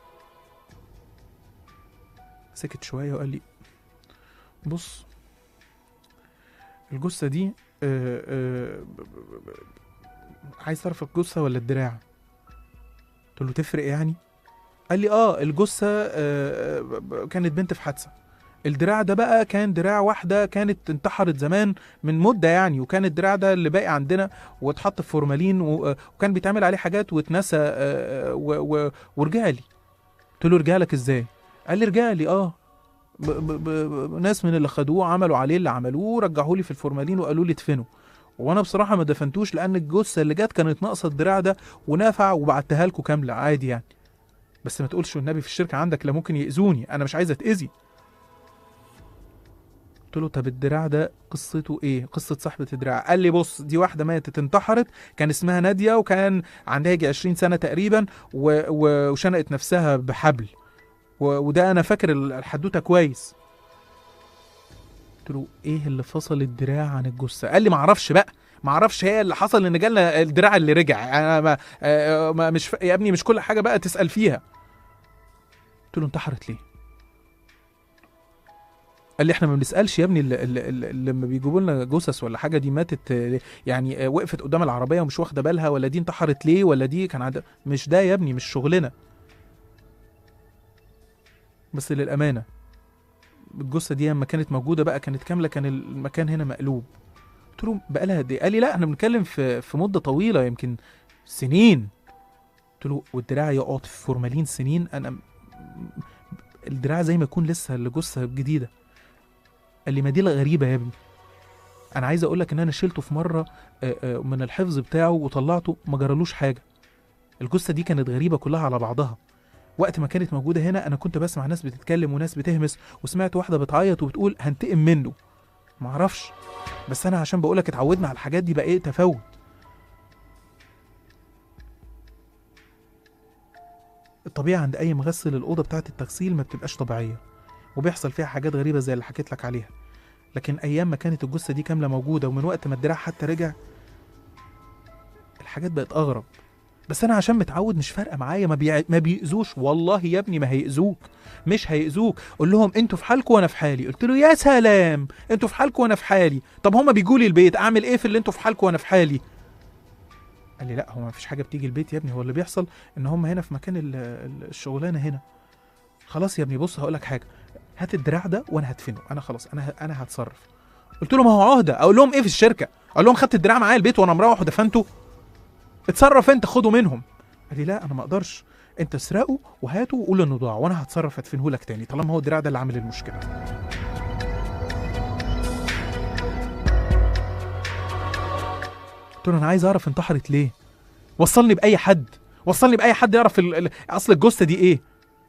سكت شوية وقال لي بص الجثة دي آه، آه، ب- ب- ب- عايز تعرف الجثة ولا الدراع قلت له تفرق يعني قال لي اه الجثة آه، ب- ب- كانت بنت في حادثة الدراع ده بقى كان دراع واحدة كانت انتحرت زمان من مدة يعني وكان الدراع ده اللي باقي عندنا واتحط في فورمالين و- وكان بيتعمل عليه حاجات واتنسى آه، و- و- ورجع لي قلت له رجع لك ازاي قال لي رجع لي اه ب ب ب ناس من اللي خدوه عملوا عليه اللي عملوه رجعوه لي في الفورمالين وقالوا لي ادفنه وانا بصراحه ما دفنتوش لان الجثه اللي جت كانت ناقصه الدراع ده ونافع وبعتها لكم كامله عادي يعني بس ما تقولش والنبي في الشركه عندك لا ممكن ياذوني انا مش عايز اتاذي قلت له طب الدراع ده قصته ايه قصه صاحبه الدراع قال لي بص دي واحده ماتت انتحرت كان اسمها ناديه وكان عندها يجي 20 سنه تقريبا و... و... وشنقت نفسها بحبل و... وده انا فاكر الحدوته كويس قلت له ايه اللي فصل الدراع عن الجثه قال لي ما اعرفش بقى ما اعرفش هي اللي حصل ان جالنا الدراع اللي رجع انا ما, آه، ما مش ف... يا ابني مش كل حاجه بقى تسال فيها قلت له انتحرت ليه قال لي احنا ما بنسالش يا ابني ال- ال- ال- لما بيجيبوا لنا جثث ولا حاجه دي ماتت آه، يعني آه، وقفت قدام العربيه ومش واخده بالها ولا دي انتحرت ليه ولا دي كان عند... مش ده يا ابني مش شغلنا بس للامانه الجثه دي لما كانت موجوده بقى كانت كامله كان المكان هنا مقلوب قلت له بقى لها قد ايه قال لي لا احنا بنتكلم في في مده طويله يمكن سنين قلت له والدراع يقعد في فورمالين سنين انا م- الدراع زي ما يكون لسه الجثه جديده قال لي ما دي الغريبه يا ابني انا عايز اقول لك ان انا شلته في مره آه، آه، من الحفظ بتاعه وطلعته ما جرالوش حاجه الجثه دي كانت غريبه كلها على بعضها وقت ما كانت موجوده هنا انا كنت بسمع ناس بتتكلم وناس بتهمس وسمعت واحده بتعيط وبتقول هنتقم منه معرفش بس انا عشان بقولك اتعودنا على الحاجات دي بقى ايه تفاوت الطبيعه عند اي مغسل الاوضه بتاعه التغسيل ما بتبقاش طبيعيه وبيحصل فيها حاجات غريبه زي اللي حكيت لك عليها لكن ايام ما كانت الجثه دي كامله موجوده ومن وقت ما الدراع حتى رجع الحاجات بقت اغرب بس انا عشان متعود مش فارقه معايا ما, بيع... ما بيأذوش والله يا ابني ما هيأذوك مش هيأذوك قول لهم انتوا في حالكم وانا في حالي قلت له يا سلام انتوا في حالكم وانا في حالي طب هما بيجوا لي البيت اعمل ايه في اللي انتوا في حالكم وانا في حالي قال لي لا هو ما فيش حاجه بتيجي البيت يا ابني هو اللي بيحصل ان هم هنا في مكان ال- ال- الشغلانه هنا خلاص يا ابني بص هقول لك حاجه هات الدراع ده وانا هدفنه انا خلاص انا ه- انا هتصرف قلت له ما هو عهده اقول لهم ايه في الشركه اقول لهم خدت الدراع معايا البيت وانا مروح ودفنته اتصرف انت خده منهم قال لي لا انا ما اقدرش انت اسرقه وهاته وقول انه ضاع وانا هتصرف ادفنه لك تاني طالما هو الدراع ده اللي عامل المشكله قلت له انا عايز اعرف انتحرت ليه وصلني باي حد وصلني باي حد يعرف ال... ال... اصل الجثه دي ايه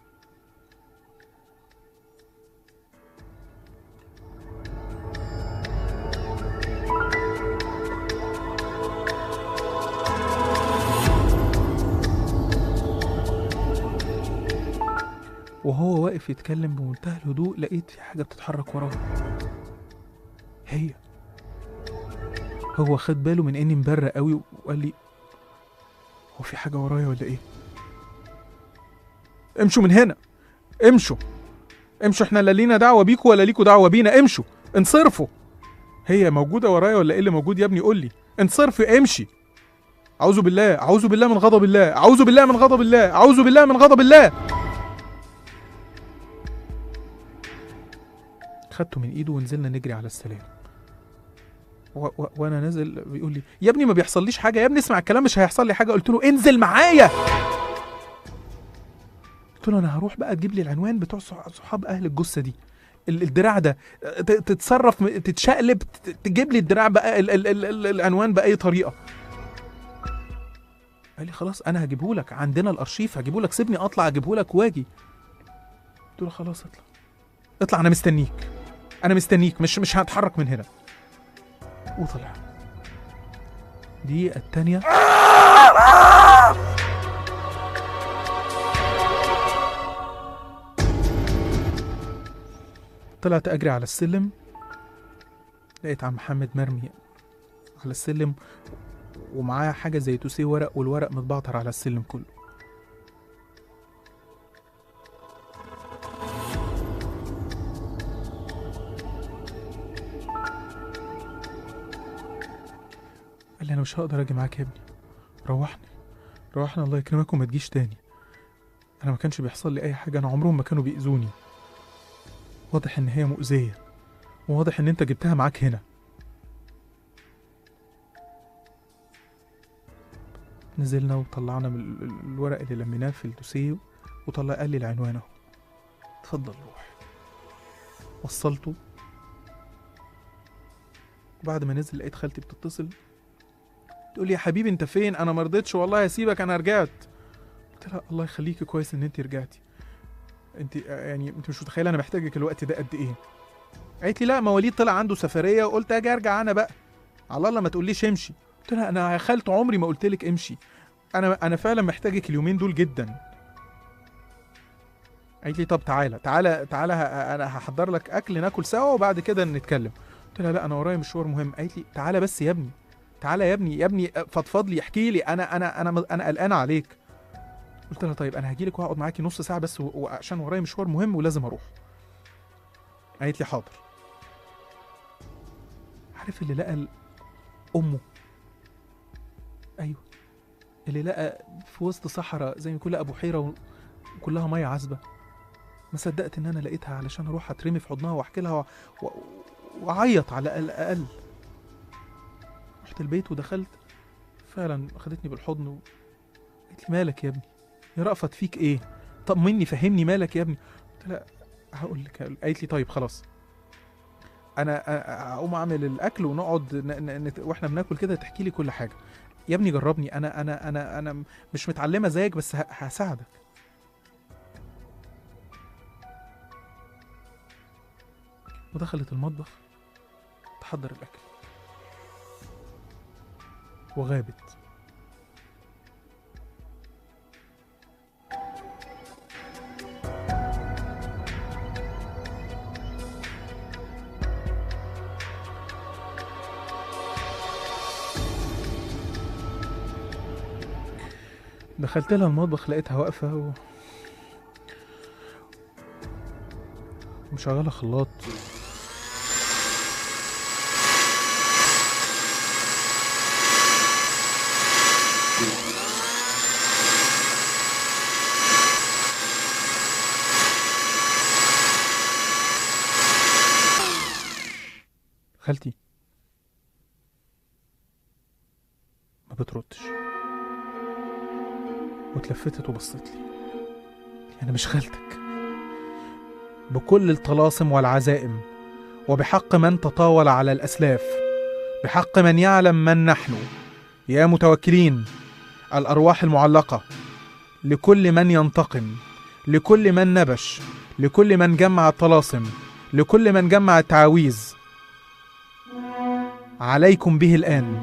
وهو واقف يتكلم بمنتهى الهدوء لقيت في حاجه بتتحرك وراه هي هو خد باله من اني مبرق قوي وقال لي هو في حاجه ورايا ولا ايه امشوا من هنا امشوا امشوا احنا لا لينا دعوه بيكوا ولا ليكوا دعوه بينا امشوا انصرفوا هي موجوده ورايا ولا ايه اللي موجود يا ابني قول لي انصرفي امشي اعوذ بالله اعوذ بالله من غضب الله اعوذ بالله من غضب الله اعوذ بالله من غضب الله خدته من ايده ونزلنا نجري على السلام و- و- وانا نازل بيقول لي يا ابني ما بيحصليش حاجه يا ابني اسمع الكلام مش هيحصل لي حاجه قلت له انزل معايا قلت له انا هروح بقى تجيب لي العنوان بتوع صح- صحاب اهل الجثه دي ال- الدراع ده ت- تتصرف م- تتشقلب ت- تجيب لي الدراع بقى ال ال ال ال العنوان باي طريقه قال لي خلاص انا هجيبه لك عندنا الارشيف هجيبه لك سيبني اطلع اجيبه لك واجي قلت له خلاص اطلع اطلع انا مستنيك انا مستنيك مش مش هتحرك من هنا وطلع دي التانية طلعت اجري على السلم لقيت عم محمد مرمي على السلم ومعاه حاجة زي توسيه ورق والورق متبعتر على السلم كله قال لي انا مش هقدر اجي معاك يا ابني روحني روحني الله يكرمك وما تجيش تاني انا ما كانش بيحصل لي اي حاجه انا عمرهم ما كانوا بيأذوني واضح ان هي مؤذيه وواضح ان انت جبتها معاك هنا نزلنا وطلعنا من ال- ال- الورق اللي لميناه في الدوسيه وطلع قال لي العنوان اهو اتفضل روح وصلته وبعد ما نزل لقيت خالتي بتتصل تقول لي يا حبيبي انت فين انا ما رضيتش والله هسيبك انا رجعت قلت لها الله يخليكي كويس ان انت رجعتي انت يعني انت مش متخيله انا محتاجك الوقت ده قد ايه قالت لي لا مواليد طلع عنده سفريه وقلت اجي ارجع انا بقى على الله ما تقوليش امشي قلت لها انا يا خالته عمري ما قلت لك امشي انا انا فعلا محتاجك اليومين دول جدا قالت لي طب تعالى تعالى تعالى ه- انا هحضر لك اكل ناكل سوا وبعد كده نتكلم قلت لها لا انا ورايا مشوار مهم قالت لي تعالى بس يا ابني تعالى يا ابني يا ابني فضفض لي احكي لي انا انا انا انا قلقانه عليك قلت لها طيب انا هجي لك وهقعد معاكي نص ساعه بس و- وعشان ورايا مشوار مهم ولازم اروح قالت لي حاضر عارف اللي لقى ال- امه ايوه اللي لقى في وسط صحراء زي ما يكون لقى بحيره و- وكلها ميه عذبه ما صدقت ان انا لقيتها علشان اروح اترمي في حضنها واحكي لها و- و- واعيط على الاقل رحت البيت ودخلت فعلا خدتني بالحضن و... قالت لي مالك يا ابني يا رأفت فيك ايه طمني فهمني مالك يا ابني قلت لها هقول لك قالت لي طيب خلاص انا أ- أ- هقوم اعمل الاكل ونقعد ن... ن... نت- واحنا بناكل كده تحكي لي كل حاجه يا ابني جربني انا انا انا انا مش متعلمه زيك بس ه... هساعدك ودخلت المطبخ تحضر الاكل وغابت دخلت لها المطبخ لقيتها واقفة و... مشغلة خلاط خالتي ما بتردش واتلفتت وبصت لي انا مش خالتك بكل الطلاسم والعزائم وبحق من تطاول على الاسلاف بحق من يعلم من نحن يا متوكلين الارواح المعلقه لكل من ينتقم لكل من نبش لكل من جمع الطلاسم لكل من جمع التعاويذ عليكم به الان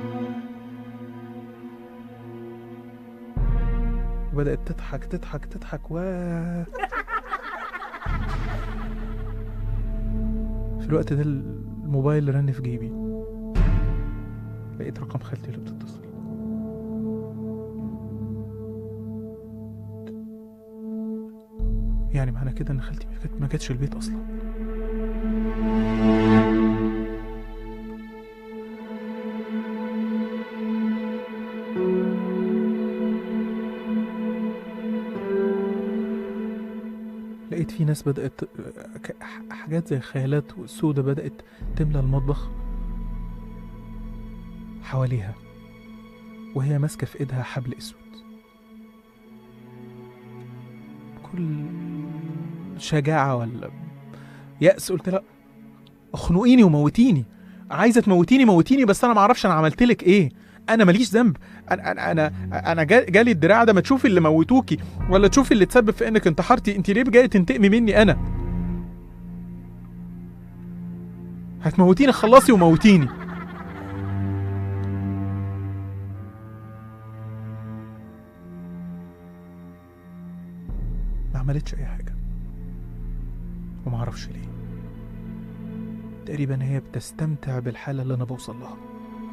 وبدأت تضحك تضحك تضحك و في الوقت ده الموبايل رن في جيبي لقيت رقم خالتي اللي بتتصل يعني معنى كده ان خالتي ما كانت- ما كانتش البيت اصلا لقيت في ناس بدأت ك- حاجات زي خيالات سودة بدأت تملى المطبخ حواليها وهي ماسكة في ايدها حبل اسود كل شجاعة ولا يأس قلت لها اخنقيني وموتيني عايزة تموتيني موتيني بس انا معرفش انا عملت لك ايه انا ماليش ذنب انا انا انا, أنا جا- جالي الدراع ده ما تشوفي اللي موتوكي ولا تشوفي اللي تسبب في انك انتحرتي انت ليه جايه تنتقمي مني انا هتموتيني خلصي وموتيني ما عملتش اي حاجه وما اعرفش ليه تقريبا هي بتستمتع بالحاله اللي انا بوصل لها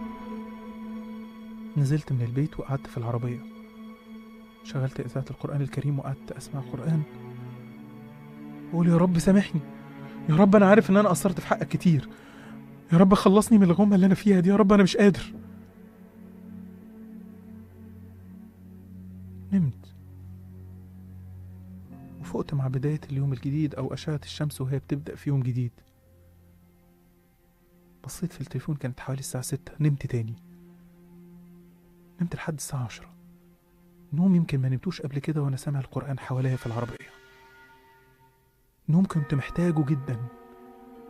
نزلت من البيت وقعدت في العربيه شغلت إذاعة القرآن الكريم وقعدت أسمع قرآن وأقول يا رب سامحني يا رب أنا عارف إن أنا قصرت في حقك كتير يا رب خلصني من الغمة اللي أنا فيها دي يا رب أنا مش قادر نمت وفقت مع بداية اليوم الجديد أو أشعة الشمس وهي بتبدأ في يوم جديد بصيت في التليفون كانت حوالي الساعة ستة نمت تاني نمت لحد الساعة عشرة نوم يمكن ما نمتوش قبل كده وانا سامع القرآن حواليا في العربية نوم كنت محتاجه جدا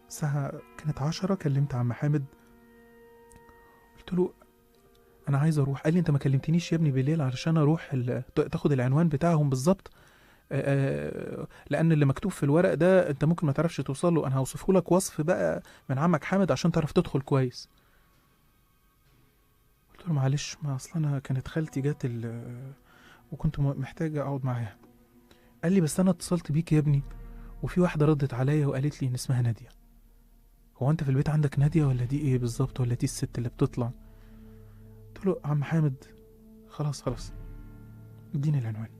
الساعة كانت عشرة كلمت عم حامد قلت له أنا عايز أروح قال لي أنت ما كلمتنيش يا ابني بالليل علشان أروح ال- ت- تاخد العنوان بتاعهم بالظبط آه، آه، لأن اللي مكتوب في الورق ده أنت ممكن ما تعرفش توصل له أنا هوصفه لك وصف بقى من عمك حامد عشان تعرف تدخل كويس قلت له معلش ما أصل أنا كانت خالتي جت ال- وكنت م- محتاجة أقعد معاها قال لي بس أنا اتصلت بيك يا ابني وفي واحدة ردت عليا وقالت لي إن اسمها نادية هو أنت في البيت عندك نادية ولا دي إيه بالظبط ولا دي الست اللي بتطلع قلت له عم حامد خلاص خلاص اديني العنوان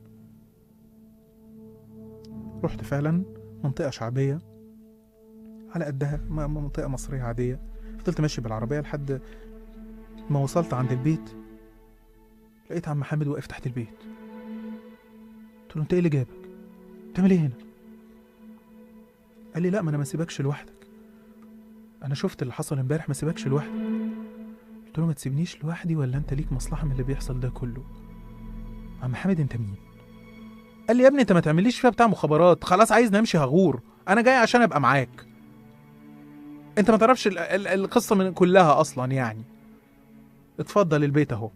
رحت فعلا منطقة شعبية على قدها م- م- منطقة مصرية عادية فضلت ماشي بالعربية لحد ما وصلت عند البيت لقيت عم حامد واقف تحت البيت قلت له انت ايه اللي جابك بتعمل ايه هنا قال لي لا ما انا ما سيبكش لوحدك انا شفت اللي حصل امبارح ما سيبكش لوحدك قلت له ما تسيبنيش لوحدي ولا انت ليك مصلحه من اللي بيحصل ده كله عم حامد انت مين قال لي يا ابني انت ما تعمليش فيها بتاع مخابرات خلاص عايز نمشي هغور انا جاي عشان ابقى معاك انت ما تعرفش ال- ال- القصه من كلها اصلا يعني اتفضل البيت اهو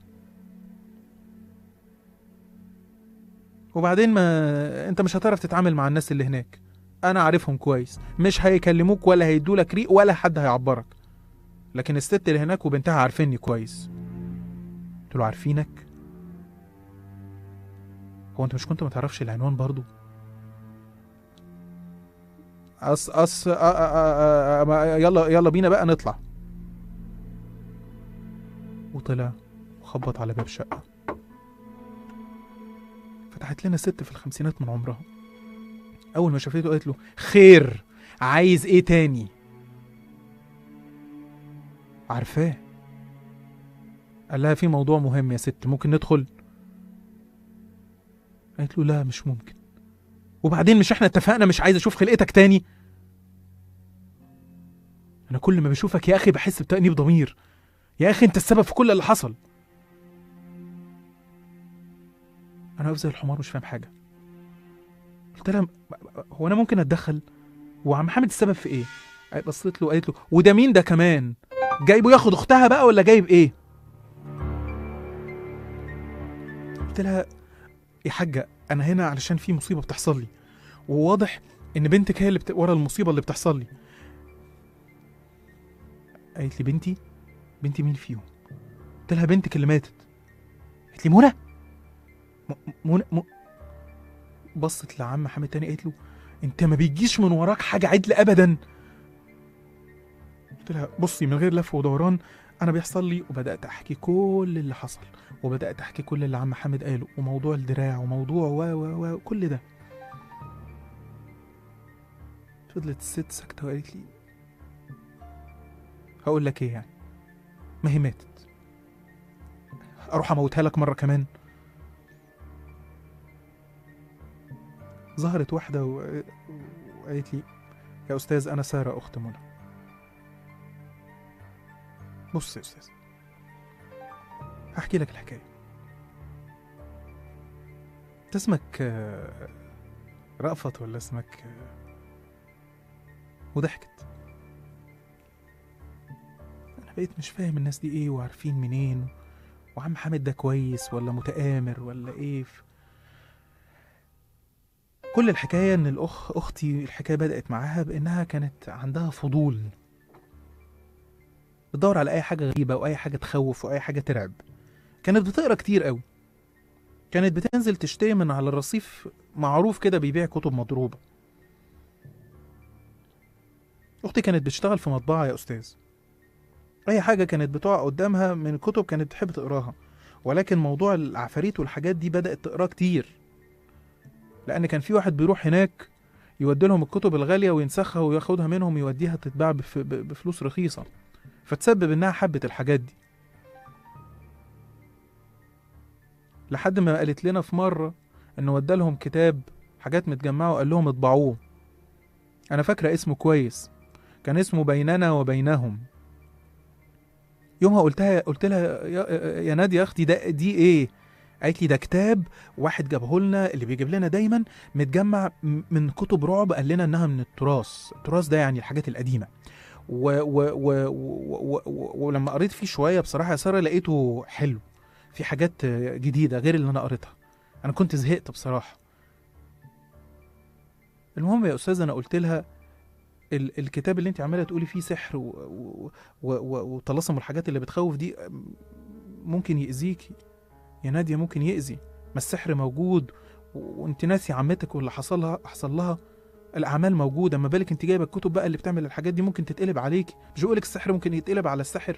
وبعدين ما انت مش هتعرف تتعامل مع الناس اللي هناك انا عارفهم كويس مش هيكلموك ولا هيدولك ريق ولا حد هيعبرك لكن الست اللي هناك وبنتها عارفيني كويس قلت له عارفينك هو انت مش كنت ما تعرفش العنوان برضو أص أص أ- أ- أ- أ- ما- يلا يلا بينا بقى نطلع وطلع وخبط على باب شقة فتحت لنا ست في الخمسينات من عمرها أول ما شافته قالت له خير عايز إيه تاني عارفاه قال لها في موضوع مهم يا ست ممكن ندخل قالت له لا مش ممكن وبعدين مش احنا اتفقنا مش عايز اشوف خلقتك تاني انا كل ما بشوفك يا اخي بحس بتأنيب ضمير يا اخي انت السبب في كل اللي حصل انا واقف زي الحمار مش فاهم حاجه قلت لها هو انا ممكن اتدخل وعم حامد السبب في ايه بصيت له وقالت له وده مين ده كمان جايبه ياخد اختها بقى ولا جايب ايه قلت لها يا حاجه انا هنا علشان في مصيبه بتحصل لي وواضح ان بنتك هي اللي بت... ورا المصيبه اللي بتحصل لي قالت لي بنتي بنتي مين فيهم قلت لها بنتك اللي ماتت قالت لي منى م- منى م... بصت لعم حامد تاني قالت له انت ما بيجيش من وراك حاجه عدل ابدا قلت لها بصي من غير لف ودوران انا بيحصل لي وبدات احكي كل اللي حصل وبدات احكي كل اللي عم حامد قاله وموضوع الدراع وموضوع و و و كل ده فضلت الست ساكته وقالت لي هقول لك ايه يعني ما هي ماتت اروح اموتها لك مره كمان ظهرت واحده و- وقالت لي يا استاذ انا ساره اخت منى بص يا استاذ هحكي لك الحكايه انت اسمك آه، رأفت ولا اسمك آه، وضحكت انا بقيت مش فاهم الناس دي ايه وعارفين منين وعم حامد ده كويس ولا متآمر ولا ايه ف... كل الحكاية ان الاخ اختي الحكاية بدأت معاها بانها كانت عندها فضول بتدور على اي حاجة غريبة واي حاجة تخوف واي حاجة ترعب كانت بتقرا كتير قوي كانت بتنزل تشتري من على الرصيف معروف كده بيبيع كتب مضروبة أختي كانت بتشتغل في مطبعة يا أستاذ أي حاجة كانت بتقع قدامها من الكتب كانت بتحب تقراها ولكن موضوع العفاريت والحاجات دي بدأت تقراه كتير لأن كان في واحد بيروح هناك يودي لهم الكتب الغالية وينسخها وياخدها منهم يوديها تتباع بف- ب- بفلوس رخيصة فتسبب إنها حبت الحاجات دي لحد ما قالت لنا في مرة إنه ودى لهم كتاب حاجات متجمعة وقال لهم اطبعوه أنا فاكرة اسمه كويس كان اسمه بيننا وبينهم يومها قلتها قلت لها يا, يا نادية يا أختي ده دي إيه؟ قالت لي ده كتاب واحد جابه لنا اللي بيجيب لنا دايما متجمع م- من كتب رعب قال لنا انها من التراث التراث ده يعني الحاجات القديمه و و و و و و ولما قريت فيه شويه بصراحه يا ساره لقيته حلو في حاجات جديده غير اللي انا قريتها انا كنت زهقت بصراحه المهم يا استاذ انا قلت لها ال الكتاب اللي انت عماله تقولي فيه سحر و- و- و- و- وطلاسم والحاجات اللي بتخوف دي ممكن يأذيكي يا ناديه ممكن يأذي ما السحر موجود و- وانت ناسي عمتك واللي حصل لها حصل لها الاعمال موجوده ما بالك انت جايبه الكتب بقى اللي بتعمل الحاجات دي ممكن تتقلب عليكي مش بقولك السحر ممكن يتقلب على الساحر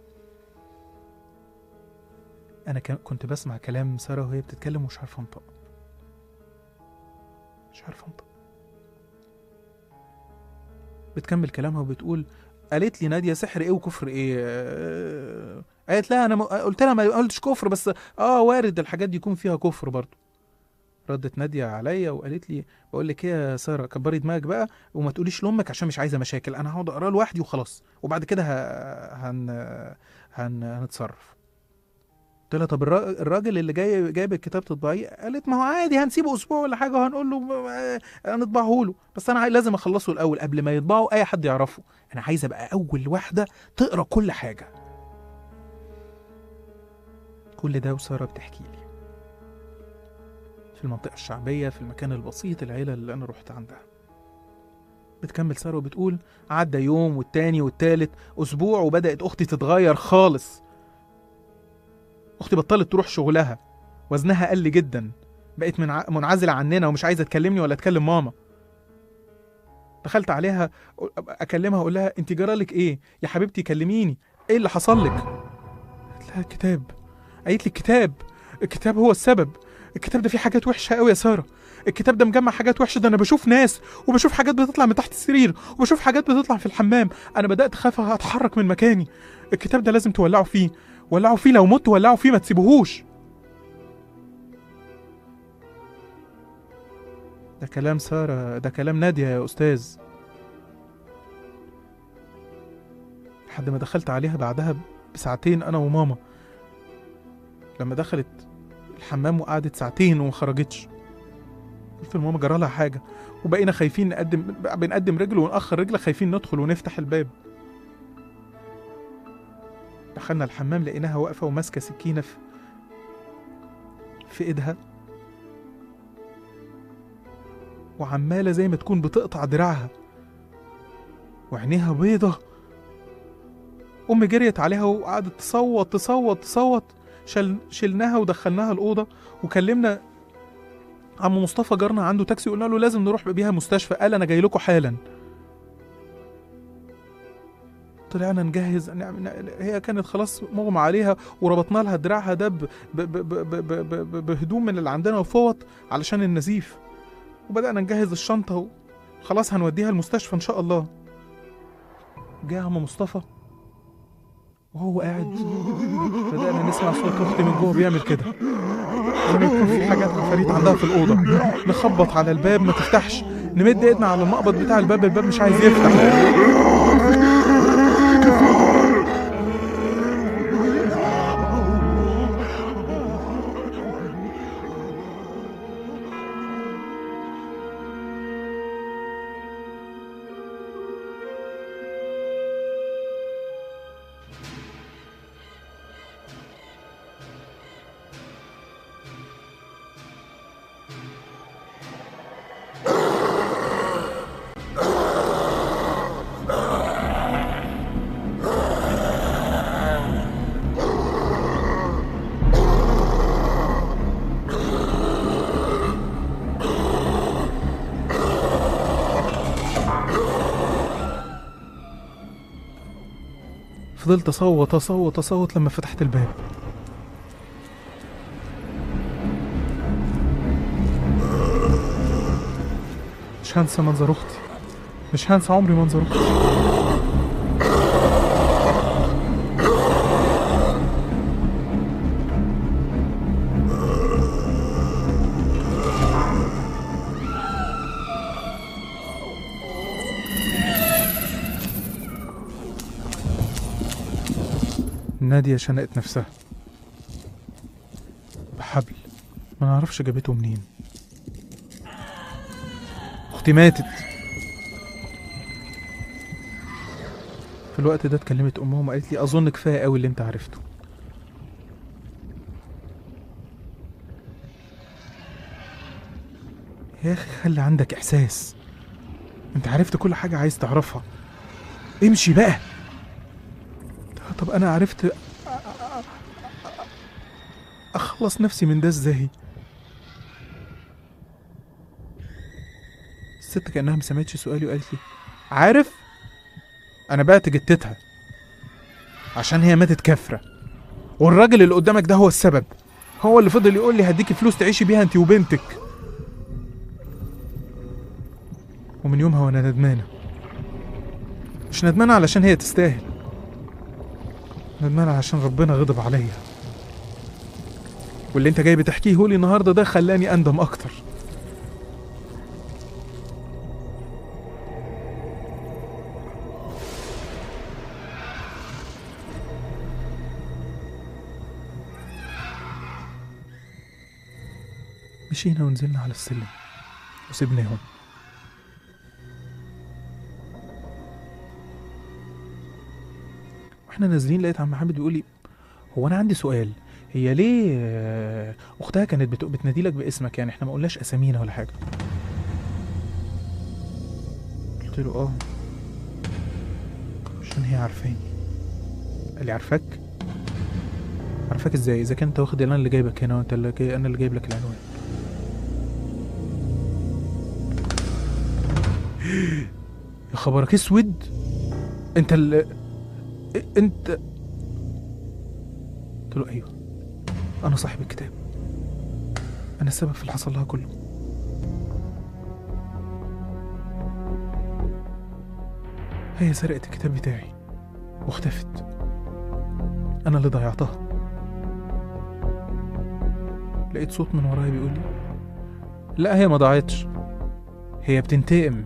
انا كان- كنت بسمع كلام ساره وهي بتتكلم ومش عارفه انطق مش عارفه انطق بتكمل كلامها وبتقول قالت لي ناديه سحر ايه وكفر ايه آه، قالت لا انا م... قلت لها ما قلتش كفر بس اه وارد الحاجات دي يكون فيها كفر برضه ردت ناديه عليا وقالت لي بقول لك ايه يا ساره كبري دماغك بقى وما تقوليش لامك عشان مش عايزه مشاكل انا هقعد اقراه لوحدي وخلاص وبعد كده ه... هن... هن... هنتصرف قلت لها طب الرا- الراجل اللي جاي جايب الكتاب تطبعيه قالت ما هو عادي هنسيبه اسبوع ولا حاجه وهنقول له آه، هنطبعه له بس انا عاي- لازم اخلصه الاول قبل ما يطبعه اي حد يعرفه انا عايزه ابقى اول واحده تقرا كل حاجه كل ده وساره بتحكي لي في المنطقه الشعبيه في المكان البسيط العيله اللي انا رحت عندها بتكمل ساره وبتقول عدى يوم والتاني والتالت اسبوع وبدات اختي تتغير خالص اختي بطلت تروح شغلها وزنها قل جدا بقت منع... منعزله عننا ومش عايزه تكلمني ولا تكلم ماما دخلت عليها اكلمها اقول لها انت جرالك ايه يا حبيبتي كلميني ايه اللي حصل لك قالت لها الكتاب قالت لي الكتاب الكتاب هو السبب الكتاب ده فيه حاجات وحشه قوي يا ساره الكتاب ده مجمع حاجات وحشه ده انا بشوف ناس وبشوف حاجات بتطلع من تحت السرير وبشوف حاجات بتطلع في الحمام انا بدات اخاف اتحرك من مكاني الكتاب ده لازم تولعوا فيه ولعوا فيه لو مت ولعوا فيه ما تسيبوهوش ده كلام سارة ده كلام نادية يا أستاذ لحد ما دخلت عليها بعدها بساعتين أنا وماما لما دخلت الحمام وقعدت ساعتين وما خرجتش قلت لماما جرالها حاجة وبقينا خايفين نقدم بنقدم رجل ونأخر رجل خايفين ندخل ونفتح الباب دخلنا الحمام لقيناها واقفة وماسكة سكينة في في ايدها وعمالة زي ما تكون بتقطع دراعها وعينيها بيضة أمي جريت عليها وقعدت تصوت تصوت تصوت شل... شلناها ودخلناها الأوضة وكلمنا عم مصطفى جارنا عنده تاكسي قلنا له لازم نروح بيها مستشفى قال أنا جاي لكم حالا طلعنا نجهز نعم- نعم- هي كانت خلاص مغمى عليها وربطنا لها دراعها ده ب- ب- ب- ب- ب- ب- ب- بهدوم من اللي عندنا وفوط علشان النزيف وبدأنا نجهز الشنطة وخلاص هنوديها المستشفى إن شاء الله جه عم مصطفى وهو قاعد بدأنا نسمع صوت أختي من جوه بيعمل كده زي ما يكون في حاجات عفاريت عندها في الأوضة نخبط على الباب ما تفتحش نمد ايدنا على المقبض بتاع الباب الباب مش عايز يفتح فضلت اصوت اصوت اصوت لما فتحت الباب مش هنسى منظر اختي مش هنسى عمري منظر اختي نادية شنقت نفسها بحبل ما نعرفش جابته منين اختي ماتت في الوقت ده اتكلمت امهم وقالت لي اظن كفايه قوي اللي انت عرفته يا اخي خلي عندك احساس انت عرفت كل حاجه عايز تعرفها امشي بقى طب انا عرفت أ- أ- أ- اخلص نفسي من ده ازاي الست كانها ما سمعتش سؤالي وقالت لي عارف انا بعت جتتها عشان هي ماتت كافره والراجل اللي قدامك ده هو السبب هو اللي فضل يقول لي هديكي فلوس تعيشي بيها انت وبنتك ومن يومها وانا ندمانه مش ندمانه علشان هي تستاهل ندمانه عشان ربنا غضب عليا واللي انت جاي بتحكيه لي النهارده ده خلاني اندم اكتر مشينا ونزلنا على السلم وسبناهم واحنا نازلين لقيت عم محمد بيقول لي هو انا عندي سؤال هي ليه آه، اختها كانت بت- بتنادي لك باسمك يعني احنا ما قلناش اسامينا ولا حاجه قلت له اه عشان هي عارفاني قال لي عارفاك عارفاك ازاي اذا كنت واخد انا اللي جايبك هنا وانت اللي جاي انا اللي جايب لك العنوان يا خبرك اسود انت اللي انت قلت له ايوه انا صاحب الكتاب انا السبب في اللي حصل لها كله هي سرقت الكتاب بتاعي واختفت انا اللي ضيعتها لقيت صوت من ورايا بيقول لي لا هي ما ضاعتش هي بتنتقم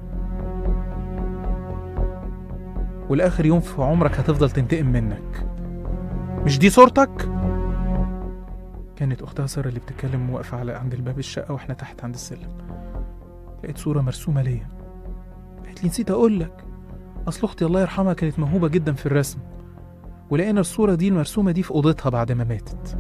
والاخر يوم في عمرك هتفضل تنتقم منك مش دي صورتك كانت اختها ساره اللي بتتكلم واقفه على عند الباب الشقه واحنا تحت عند السلم لقيت صوره مرسومه ليا قالت لي نسيت اقول لك اصل اختي الله يرحمها كانت موهوبه جدا في الرسم ولقينا الصوره دي المرسومه دي في اوضتها بعد ما ماتت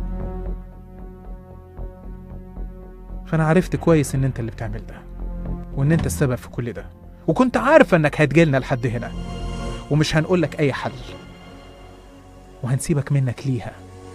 فانا عرفت كويس ان انت اللي بتعمل ده وان انت السبب في كل ده وكنت عارفه انك هتجيلنا لحد هنا ومش هنقولك اي حل وهنسيبك منك ليها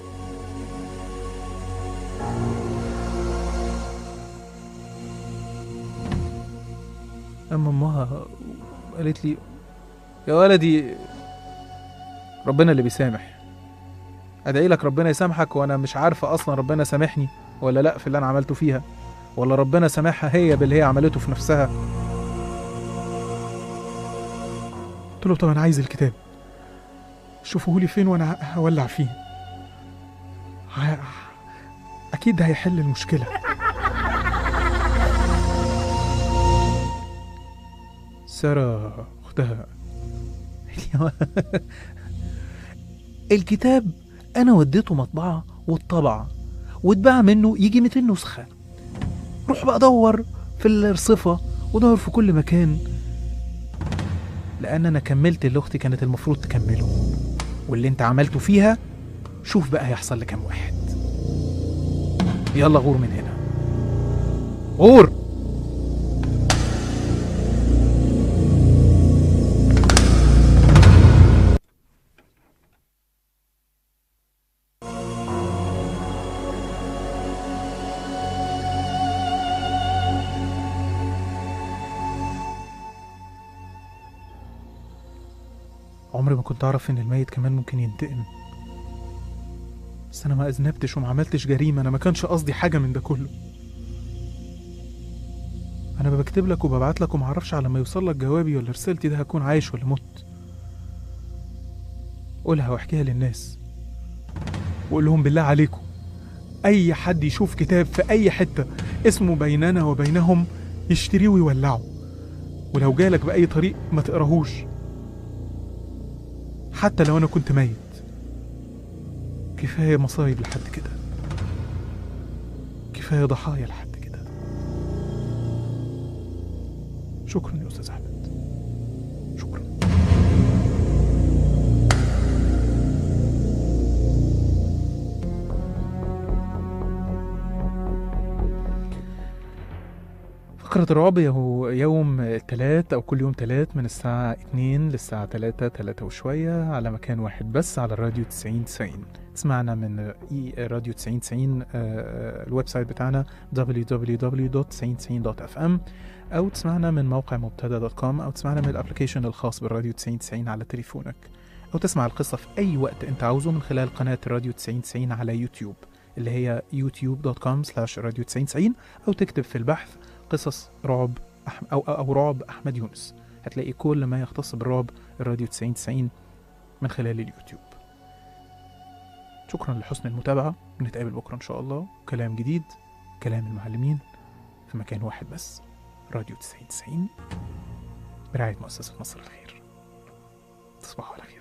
اما امها قالت لي يا ولدي ربنا اللي بيسامح ادعي لك ربنا يسامحك وانا مش عارفه اصلا ربنا سامحني ولا لا في اللي انا عملته فيها ولا ربنا سامحها هي باللي هي عملته في نفسها قلت له طب انا عايز الكتاب شوفوه لي فين وانا ه- هولع فيه ه- اكيد هيحل المشكله ساره اختها الكتاب انا وديته مطبعه واتطبع واتباع منه يجي 200 نسخه روح بقى دور في الرصفه ودور في كل مكان لان انا كملت اللي اختي كانت المفروض تكمله واللي انت عملته فيها شوف بقى هيحصل لكام واحد يلا غور من هنا غور عمري ما كنت اعرف ان الميت كمان ممكن ينتقم بس انا ما اذنبتش وما عملتش جريمه انا ما كانش قصدي حاجه من ده كله انا بكتب لك وببعت لك وما اعرفش على ما يوصل لك جوابي ولا رسالتي ده هكون عايش ولا مت قولها واحكيها للناس وقول لهم بالله عليكم اي حد يشوف كتاب في اي حته اسمه بيننا وبينهم يشتريه ويولعه ولو جالك باي طريق ما تقراهوش حتى لو انا كنت ميت كفايه مصايب لحد كده كفايه كفايه ضحايا لحد كده شكرا يا استاذ احمد شكرا فقرة الرعب هو يوم الثلاث أو كل يوم ثلاث من الساعة 2 للساعة 3 3 وشوية على مكان واحد بس على الراديو 90 90 تسمعنا من إي راديو 90 90 آه، الويب سايت بتاعنا www.9090.fm أو تسمعنا من موقع مبتدا دوت كوم أو تسمعنا من الابلكيشن الخاص بالراديو 90 90 على تليفونك أو تسمع القصة في أي وقت أنت عاوزه من خلال قناة راديو 90 90 على يوتيوب اللي هي youtube.com slash راديو 90 90 أو تكتب في البحث قصص رعب أحم أو, أو أو رعب أحمد يونس هتلاقي كل ما يختص بالرعب الراديو 90 90 من خلال اليوتيوب شكرا لحسن المتابعة نتقابل بكرة إن شاء الله كلام جديد كلام المعلمين في مكان واحد بس راديو 90 90 برعاية مؤسسة مصر الخير تصبحوا على خير